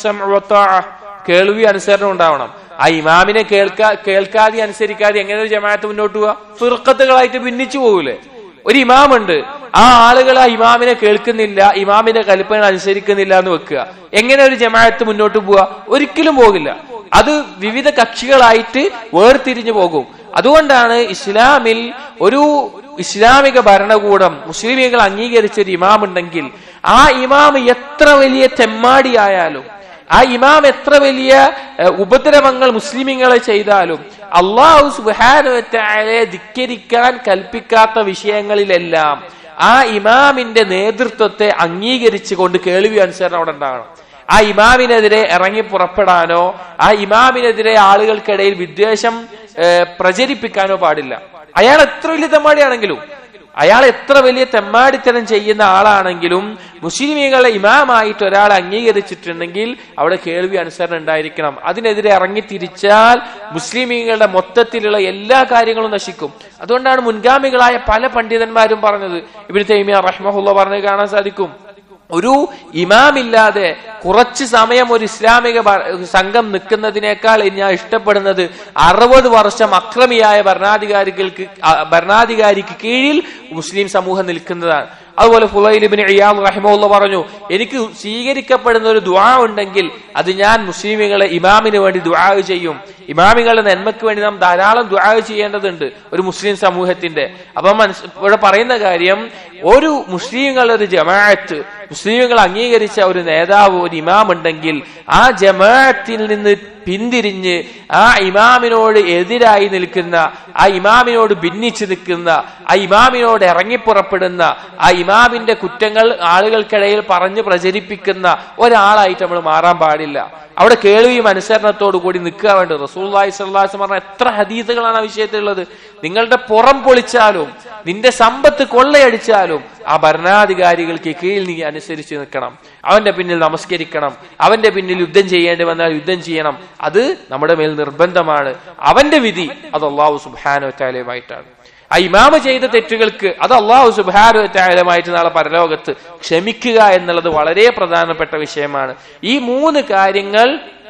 കേൾവി അനുസരണം ഉണ്ടാവണം ആ ഇമാമിനെ കേൾക്കാ കേൾക്കാതെ അനുസരിക്കാതെ എങ്ങനെ ഒരു ജമാഅത്ത് മുന്നോട്ട് പോവാ ഫിർക്കത്തുകളായിട്ട് ഭിന്നിച്ചു പോകൂലേ ഒരു ഇമാമുണ്ട് ആ ആളുകൾ ആ ഇമാമിനെ കേൾക്കുന്നില്ല ഇമാമിന്റെ കൽപ്പന അനുസരിക്കുന്നില്ല എന്ന് വെക്കുക എങ്ങനെ ഒരു ജമാഅത്ത് മുന്നോട്ട് പോവുക ഒരിക്കലും പോകില്ല അത് വിവിധ കക്ഷികളായിട്ട് വേർതിരിഞ്ഞു പോകും അതുകൊണ്ടാണ് ഇസ്ലാമിൽ ഒരു ഇസ്ലാമിക ഭരണകൂടം മുസ്ലിമീങ്ങൾ അംഗീകരിച്ച ഒരു ഇമാം ഉണ്ടെങ്കിൽ ആ ഇമാം എത്ര വലിയ തെമ്മാടിയായാലും ആ ഇമാം എത്ര വലിയ ഉപദ്രവങ്ങൾ മുസ്ലിമീങ്ങളെ ചെയ്താലും അള്ളാഹു സുബാനുവറ്റാലെ ധിക്കരിക്കാൻ കൽപ്പിക്കാത്ത വിഷയങ്ങളിലെല്ലാം ആ ഇമാമിന്റെ നേതൃത്വത്തെ അംഗീകരിച്ചുകൊണ്ട് കേൾവി അനുസരണം അവിടെ ഉണ്ടാകണം ആ ഇമാമിനെതിരെ ഇറങ്ങി പുറപ്പെടാനോ ആ ഇമാമിനെതിരെ ആളുകൾക്കിടയിൽ വിദ്വേഷം പ്രചരിപ്പിക്കാനോ പാടില്ല അയാൾ എത്ര വലിയ തെമ്മാടിയാണെങ്കിലും അയാൾ എത്ര വലിയ തെമ്മാടിത്തരം ചെയ്യുന്ന ആളാണെങ്കിലും മുസ്ലിമീങ്ങളെ ഇമാമായിട്ട് ഒരാൾ അംഗീകരിച്ചിട്ടുണ്ടെങ്കിൽ അവിടെ കേൾവി അനുസരണം ഉണ്ടായിരിക്കണം അതിനെതിരെ ഇറങ്ങി തിരിച്ചാൽ മുസ്ലിമീങ്ങളുടെ മൊത്തത്തിലുള്ള എല്ലാ കാര്യങ്ങളും നശിക്കും അതുകൊണ്ടാണ് മുൻഗാമികളായ പല പണ്ഡിതന്മാരും പറഞ്ഞത് ഇബിൻ തൈമിയ റഹ്മഹുല്ല പറഞ്ഞു കാണാൻ സാധിക്കും ഒരു ഇമാമില്ലാതെ കുറച്ച് സമയം ഒരു ഇസ്ലാമിക സംഘം നിൽക്കുന്നതിനേക്കാൾ ഞാൻ ഇഷ്ടപ്പെടുന്നത് അറുപത് വർഷം അക്രമിയായ ഭരണാധികാരികൾക്ക് ഭരണാധികാരിക്ക് കീഴിൽ മുസ്ലിം സമൂഹം നിൽക്കുന്നതാണ് അതുപോലെ ഫുലൈലിബിന് ഇയാം റഹിമുള്ള പറഞ്ഞു എനിക്ക് സ്വീകരിക്കപ്പെടുന്ന ഒരു ദുആ ഉണ്ടെങ്കിൽ അത് ഞാൻ മുസ്ലിമുകളെ ഇമാമിന് വേണ്ടി ദുആ ചെയ്യും ഇമാമികളുടെ നന്മയ്ക്ക് വേണ്ടി നാം ധാരാളം ദുആ ചെയ്യേണ്ടതുണ്ട് ഒരു മുസ്ലിം സമൂഹത്തിന്റെ അപ്പം ഇവിടെ പറയുന്ന കാര്യം ഒരു മുസ്ലിങ്ങളുടെ ഒരു ജമാഅത്ത് മുസ്ലിമുകൾ അംഗീകരിച്ച ഒരു നേതാവ് ഒരു ഇമാം ഉണ്ടെങ്കിൽ ആ ജമാഅത്തിൽ നിന്ന് പിന്തിരിഞ്ഞ് ആ ഇമാമിനോട് എതിരായി നിൽക്കുന്ന ആ ഇമാമിനോട് ഭിന്നിച്ചു നിൽക്കുന്ന ആ ഇമാമിനോട് ഇറങ്ങിപ്പുറപ്പെടുന്ന ആ ഇമാമിന്റെ കുറ്റങ്ങൾ ആളുകൾക്കിടയിൽ പറഞ്ഞു പ്രചരിപ്പിക്കുന്ന ഒരാളായിട്ട് നമ്മൾ മാറാൻ പാടില്ല അവിടെ കേൾവിയും അനുസരണത്തോടു കൂടി നിൽക്കുക വേണ്ടത് റസൂള്ളി സ്വല്ലാസ് പറഞ്ഞ എത്ര ഹദീസുകളാണ് ആ വിഷയത്തിലുള്ളത് നിങ്ങളുടെ പുറം പൊളിച്ചാലും നിന്റെ സമ്പത്ത് കൊള്ളയടിച്ചാലും ആ ഭരണാധികാരികൾക്ക് കീഴിൽ നീ അനുസരിച്ച് നിൽക്കണം അവന്റെ പിന്നിൽ നമസ്കരിക്കണം അവന്റെ പിന്നിൽ യുദ്ധം ചെയ്യേണ്ടി വന്നാൽ യുദ്ധം ചെയ്യണം അത് നമ്മുടെ മേൽ നിർബന്ധമാണ് അവന്റെ വിധി അത് അള്ളാഹു സുബാനുമായിട്ടാണ് ആ ഇമാമ ചെയ്ത തെറ്റുകൾക്ക് അത് അള്ളാഹു സുബാനുമായിട്ട് നാളെ പരലോകത്ത് ക്ഷമിക്കുക എന്നുള്ളത് വളരെ പ്രധാനപ്പെട്ട വിഷയമാണ് ഈ മൂന്ന് കാര്യങ്ങൾ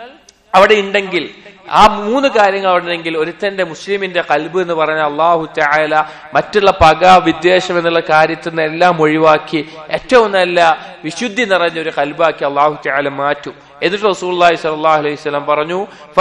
അവിടെ ഉണ്ടെങ്കിൽ ആ മൂന്ന് കാര്യങ്ങൾ അവിടെ ഉണ്ടെങ്കിൽ ഒരുത്തന്റെ മുസ്ലിമിന്റെ കൽബ് എന്ന് പറഞ്ഞ അള്ളാഹു ചായാല മറ്റുള്ള പക വിദ്വേഷം എന്നുള്ള കാര്യത്തിൽ നിന്ന് എല്ലാം ഒഴിവാക്കി ഏറ്റവും നല്ല വിശുദ്ധി നിറഞ്ഞ ഒരു കൽബാക്കി അള്ളാഹു ചായാല മാറ്റും എന്നിട്ട് റസൂള്ളി സലാഹു അലൈഹി സ്വലം പറഞ്ഞു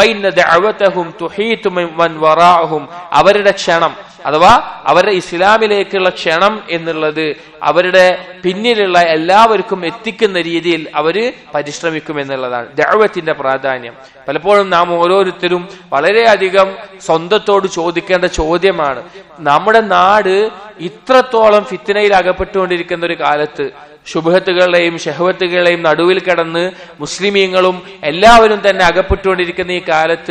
അവരുടെ ക്ഷണം അഥവാ അവരുടെ ഇസ്ലാമിലേക്കുള്ള ക്ഷണം എന്നുള്ളത് അവരുടെ പിന്നിലുള്ള എല്ലാവർക്കും എത്തിക്കുന്ന രീതിയിൽ അവര് പരിശ്രമിക്കും എന്നുള്ളതാണ് ദഴവത്തിന്റെ പ്രാധാന്യം പലപ്പോഴും നാം ഓരോരുത്തരും വളരെയധികം സ്വന്തത്തോട് ചോദിക്കേണ്ട ചോദ്യമാണ് നമ്മുടെ നാട് ഇത്രത്തോളം ഫിത്തനയിൽ അകപ്പെട്ടുകൊണ്ടിരിക്കുന്ന ഒരു കാലത്ത് ശുഭത്തുകളുടെയും ഷഹവത്തുകളുടെയും നടുവിൽ കിടന്ന് മുസ്ലിമീങ്ങളും എല്ലാവരും തന്നെ അകപ്പെട്ടുകൊണ്ടിരിക്കുന്ന ഈ കാലത്ത്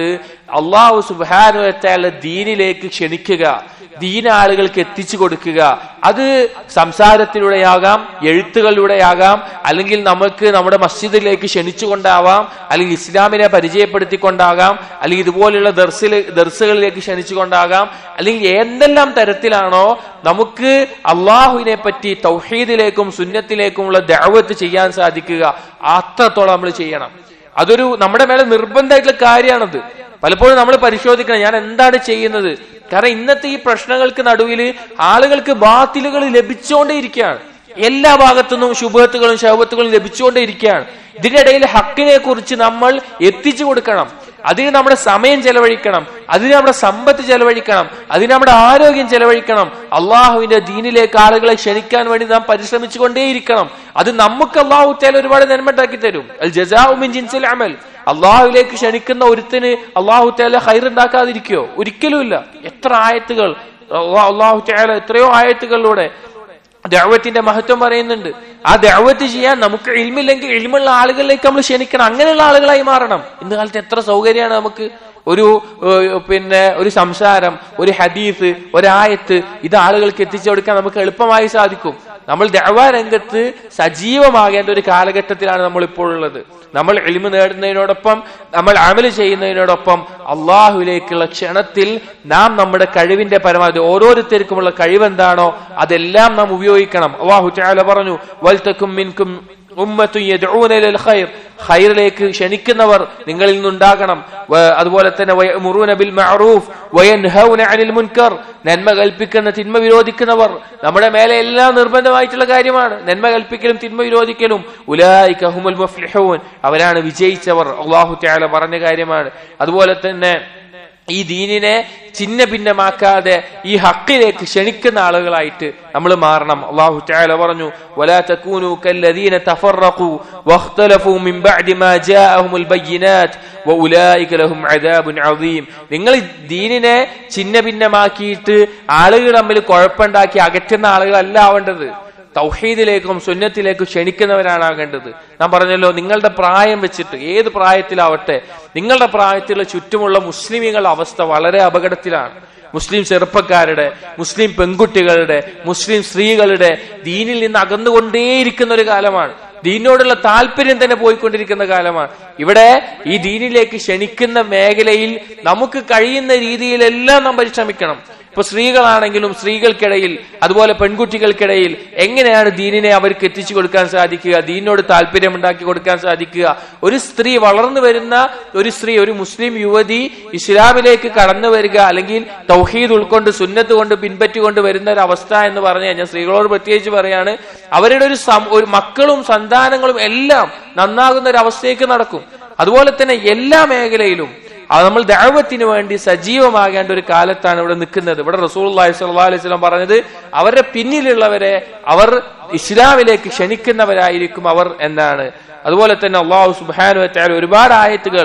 അള്ളാഹു സുബാനുവറ്റാലുള്ള ദീനിലേക്ക് ക്ഷണിക്കുക ദീന ആളുകൾക്ക് എത്തിച്ചു കൊടുക്കുക അത് സംസാരത്തിലൂടെയാകാം എഴുത്തുകളിലൂടെയാകാം അല്ലെങ്കിൽ നമുക്ക് നമ്മുടെ മസ്ജിദിലേക്ക് ക്ഷണിച്ചുകൊണ്ടാവാം അല്ലെങ്കിൽ ഇസ്ലാമിനെ പരിചയപ്പെടുത്തിക്കൊണ്ടാകാം അല്ലെങ്കിൽ ഇതുപോലുള്ള ദർസിൽ ദർസുകളിലേക്ക് ക്ഷണിച്ചുകൊണ്ടാകാം അല്ലെങ്കിൽ എന്തെല്ലാം തരത്തിലാണോ നമുക്ക് അള്ളാഹുവിനെ പറ്റി തൗഹീദിലേക്കും സുന്നത്തിലേക്കുമുള്ള ദഅവത്ത് ചെയ്യാൻ സാധിക്കുക അത്രത്തോളം നമ്മൾ ചെയ്യണം അതൊരു നമ്മുടെ മേലെ നിർബന്ധമായിട്ടുള്ള കാര്യമാണത് പലപ്പോഴും നമ്മൾ പരിശോധിക്കണം ഞാൻ എന്താണ് ചെയ്യുന്നത് കാരണം ഇന്നത്തെ ഈ പ്രശ്നങ്ങൾക്ക് നടുവിൽ ആളുകൾക്ക് ബാത്തിലുകൾ ലഭിച്ചുകൊണ്ടേയിരിക്കുകയാണ് എല്ലാ ഭാഗത്തുനിന്നും ശുഭത്തുകളും ശൗബത്തുകളും ലഭിച്ചുകൊണ്ടേയിരിക്കുകയാണ് ഇതിനിടയിൽ ഹക്കിനെ കുറിച്ച് നമ്മൾ എത്തിച്ചു കൊടുക്കണം അതിന് നമ്മുടെ സമയം ചെലവഴിക്കണം അതിന് നമ്മുടെ സമ്പത്ത് ചെലവഴിക്കണം അതിന് നമ്മുടെ ആരോഗ്യം ചെലവഴിക്കണം അള്ളാഹുവിന്റെ ദീനിലേക്ക് ആളുകളെ ക്ഷണിക്കാൻ വേണ്ടി നാം പരിശ്രമിച്ചുകൊണ്ടേയിരിക്കണം അത് നമുക്ക് അള്ളാഹു തേല ഒരുപാട് നന്മ ഉണ്ടാക്കി തരും അൽ ജസാഉമിൻ ജിൻസിൽ അമൽ അള്ളാഹുവിലേക്ക് ക്ഷണിക്കുന്ന ഒരുത്തിന് അള്ളാഹു തേല ഹൈറുണ്ടാക്കാതിരിക്കോ ഒരിക്കലുമില്ല എത്ര ആയത്തുകൾ അള്ളാഹു തേല എത്രയോ ആയത്തുകളിലൂടെ ദഅവത്തിന്റെ മഹത്വം പറയുന്നുണ്ട് ആ ദഅവത്ത് ചെയ്യാൻ നമുക്ക് ഇൽമില്ലെങ്കിൽ ഇൽമുള്ള ആളുകളിലേക്ക് നമ്മൾ ക്ഷണിക്കണം അങ്ങനെയുള്ള ആളുകളായി മാറണം ഇന്ന് കാലത്ത് എത്ര സൗകര്യമാണ് നമുക്ക് ഒരു ഏഹ്, പിന്നെ ഒരു സംസാരം ഒരു ഹദീസ് ഒരായത്ത് ഇത് ആളുകൾക്ക് എത്തിച്ചു കൊടുക്കാൻ നമുക്ക് എളുപ്പമായി സാധിക്കും നമ്മൾ ദഅവ രംഗത്ത് സജീവമാകേണ്ട ഒരു കാലഘട്ടത്തിലാണ് നമ്മൾ ഇപ്പോൾ ഉള്ളത് നമ്മൾ എളിമ നേടുന്നതിനോടൊപ്പം നമ്മൾ അമല് ചെയ്യുന്നതിനോടൊപ്പം അള്ളാഹുലേക്കുള്ള ക്ഷണത്തിൽ നാം നമ്മുടെ കഴിവിന്റെ പരമാവധി ഓരോരുത്തർക്കുമുള്ള കഴിവെന്താണോ അതെല്ലാം നാം ഉപയോഗിക്കണം അള്ളാഹു ചാല പറഞ്ഞു വൽത്തക്കും മിൻകും ഉമ്മത്തും യദ്ഊന ഇലൽ ഖൈർ ഖൈറിലേക്ക് ക്ഷണിക്കുന്നവർ നിങ്ങളിൽ നിന്നുണ്ടാകണം വ- അതുപോലെ തന്നെ വയമുറൂന ബിൽ മഅറൂഫ് വയൻഹൗന അനിൽ മുൻകർ നന്മ കൽപ്പിക്കുന്ന തിന്മ വിരോധിക്കുന്നവർ നമ്മുടെ മേലെ എല്ലാം നിർബന്ധമായിട്ടുള്ള കാര്യമാണ് നന്മ കൽപ്പിക്കലും തിന്മ വിരോധിക്കലും ഉലായിക ഹുമുൽ മുഫ്ലിഹൂൻ അവരാണ് വിജയിച്ചവർ അള്ളാഹു തആല പറഞ്ഞ കാര്യമാണ് അതുപോലെ തന്നെ ഈ ദീനിനെ ചിന്ന ഭിന്നമാക്കാതെ ഈ ഹക്കിലേക്ക് ക്ഷണിക്കുന്ന ആളുകളായിട്ട് നമ്മൾ മാറണം അള്ളാഹു തആല പറഞ്ഞു വലാ തകൂനു കല്ലദീന തഫറഖു വഖ്തലഫു മിൻ ബഅദി മാ ജാഅഹുമുൽ ബയ്യിനാത്ത് വഉലൈക ലഹും അദാബുൻ അദീം നിങ്ങൾ ദീനിനെ ചിന്ന ഭിന്നമാക്കിയിട്ട് ആളുകൾ തമ്മിൽ കുഴപ്പമുണ്ടാക്കി അകറ്റുന്ന ആളുകളല്ല ആവേണ്ടത് തൗഹീദിലേക്കും സുന്നത്തിലേക്കും ക്ഷണിക്കുന്നവരാണ് ആകേണ്ടത് ഞാൻ പറഞ്ഞല്ലോ നിങ്ങളുടെ പ്രായം വെച്ചിട്ട് ഏത് പ്രായത്തിലാവട്ടെ നിങ്ങളുടെ പ്രായത്തിലുള്ള ചുറ്റുമുള്ള മുസ്ലിമുകളുടെ അവസ്ഥ വളരെ അപകടത്തിലാണ് മുസ്ലിം ചെറുപ്പക്കാരുടെ മുസ്ലിം പെൺകുട്ടികളുടെ മുസ്ലിം സ്ത്രീകളുടെ ദീനിൽ നിന്ന് അകന്നുകൊണ്ടേയിരിക്കുന്ന ഒരു കാലമാണ് ദീനിനോടുള്ള താല്പര്യം തന്നെ പോയിക്കൊണ്ടിരിക്കുന്ന കാലമാണ് ഇവിടെ ഈ ദീനിലേക്ക് ക്ഷണിക്കുന്ന മേഖലയിൽ നമുക്ക് കഴിയുന്ന രീതിയിലെല്ലാം നാം പരിശ്രമിക്കണം ഇപ്പൊ സ്ത്രീകളാണെങ്കിലും സ്ത്രീകൾക്കിടയിൽ അതുപോലെ പെൺകുട്ടികൾക്കിടയിൽ എങ്ങനെയാണ് ദീനിനെ അവർക്ക് എത്തിച്ചു കൊടുക്കാൻ സാധിക്കുക ദീനിനോട് താല്പര്യം ഉണ്ടാക്കി കൊടുക്കാൻ സാധിക്കുക ഒരു സ്ത്രീ വളർന്നു വരുന്ന ഒരു സ്ത്രീ ഒരു മുസ്ലിം യുവതി ഇസ്ലാമിലേക്ക് കടന്നു വരിക അല്ലെങ്കിൽ തൗഹീദ് ഉൾക്കൊണ്ട് സുന്നത്ത് കൊണ്ട് പിൻപറ്റിക്കൊണ്ട് വരുന്ന ഒരു അവസ്ഥ എന്ന് പറഞ്ഞു കഴിഞ്ഞാൽ സ്ത്രീകളോട് പ്രത്യേകിച്ച് പറയാണ് അവരുടെ ഒരു സം- ഒരു മക്കളും സന്താനങ്ങളും എല്ലാം നന്നാകുന്ന ഒരു അവസ്ഥയ്ക്ക് നടക്കും അതുപോലെ തന്നെ എല്ലാ മേഖലയിലും അത് നമ്മൾ ദൈവത്തിന് വേണ്ടി സജീവമാകേണ്ട ഒരു കാലത്താണ് ഇവിടെ നിൽക്കുന്നത് ഇവിടെ റസൂൽ സല്ലല്ലാഹു അലൈഹി വസല്ലം പറഞ്ഞത് അവരുടെ പിന്നിലുള്ളവരെ അവർ ഇസ്ലാമിലേക്ക് ക്ഷണിക്കുന്നവരായിരിക്കും അവർ എന്നാണ് അതുപോലെ തന്നെ അള്ളാഹു സുബ്ഹാനഹു വതആല ഒരുപാട് ആയത്തുകൾ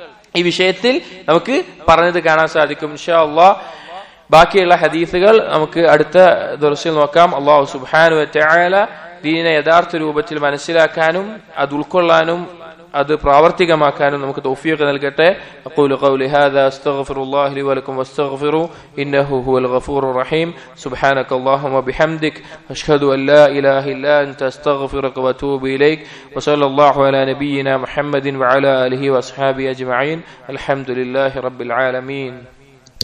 ഈ വിഷയത്തിൽ നമുക്ക് പറഞ്ഞത് കാണാൻ സാധിക്കും ഇൻഷാ അള്ളാഹ് ബാക്കിയുള്ള ഹദീസുകൾ നമുക്ക് അടുത്ത ദിവസം നോക്കാം അള്ളാഹു സുബ്ഹാനഹു വതആല ദീനിനെ യഥാർത്ഥ രൂപത്തിൽ മനസ്സിലാക്കാനും അത് ഉൾക്കൊള്ളാനും അത് പ്രാവർത്തികമാക്കാനും നമുക്ക് തൗഫീഖ് നൽകട്ടെ അഖൂലു ഖൗലി ഹാദാ അസ്തഗ്ഫിറുല്ലാഹി ലി വലക്കും വസ്തഗ്ഫിറു ഇന്നഹു ഹുവൽ ഗഫൂറുർ റഹീം സുബ്ഹാനക അല്ലാഹുമ്മ ബിഹംദിക് അഷ്ഹദു അൻ ലാ ഇലാഹ ഇല്ലാ അൻത അസ്തഗ്ഫിറുക വഅതൂബു ഇലൈക് വസല്ലല്ലാഹു അലാ നബിയിന മുഹമ്മദിൻ വഅലാ ആലിഹി വഅസ്ഹാബിഹി അജ്മഈൻ അൽഹംദുലില്ലാഹി റബ്ബിൽ ആലമീൻ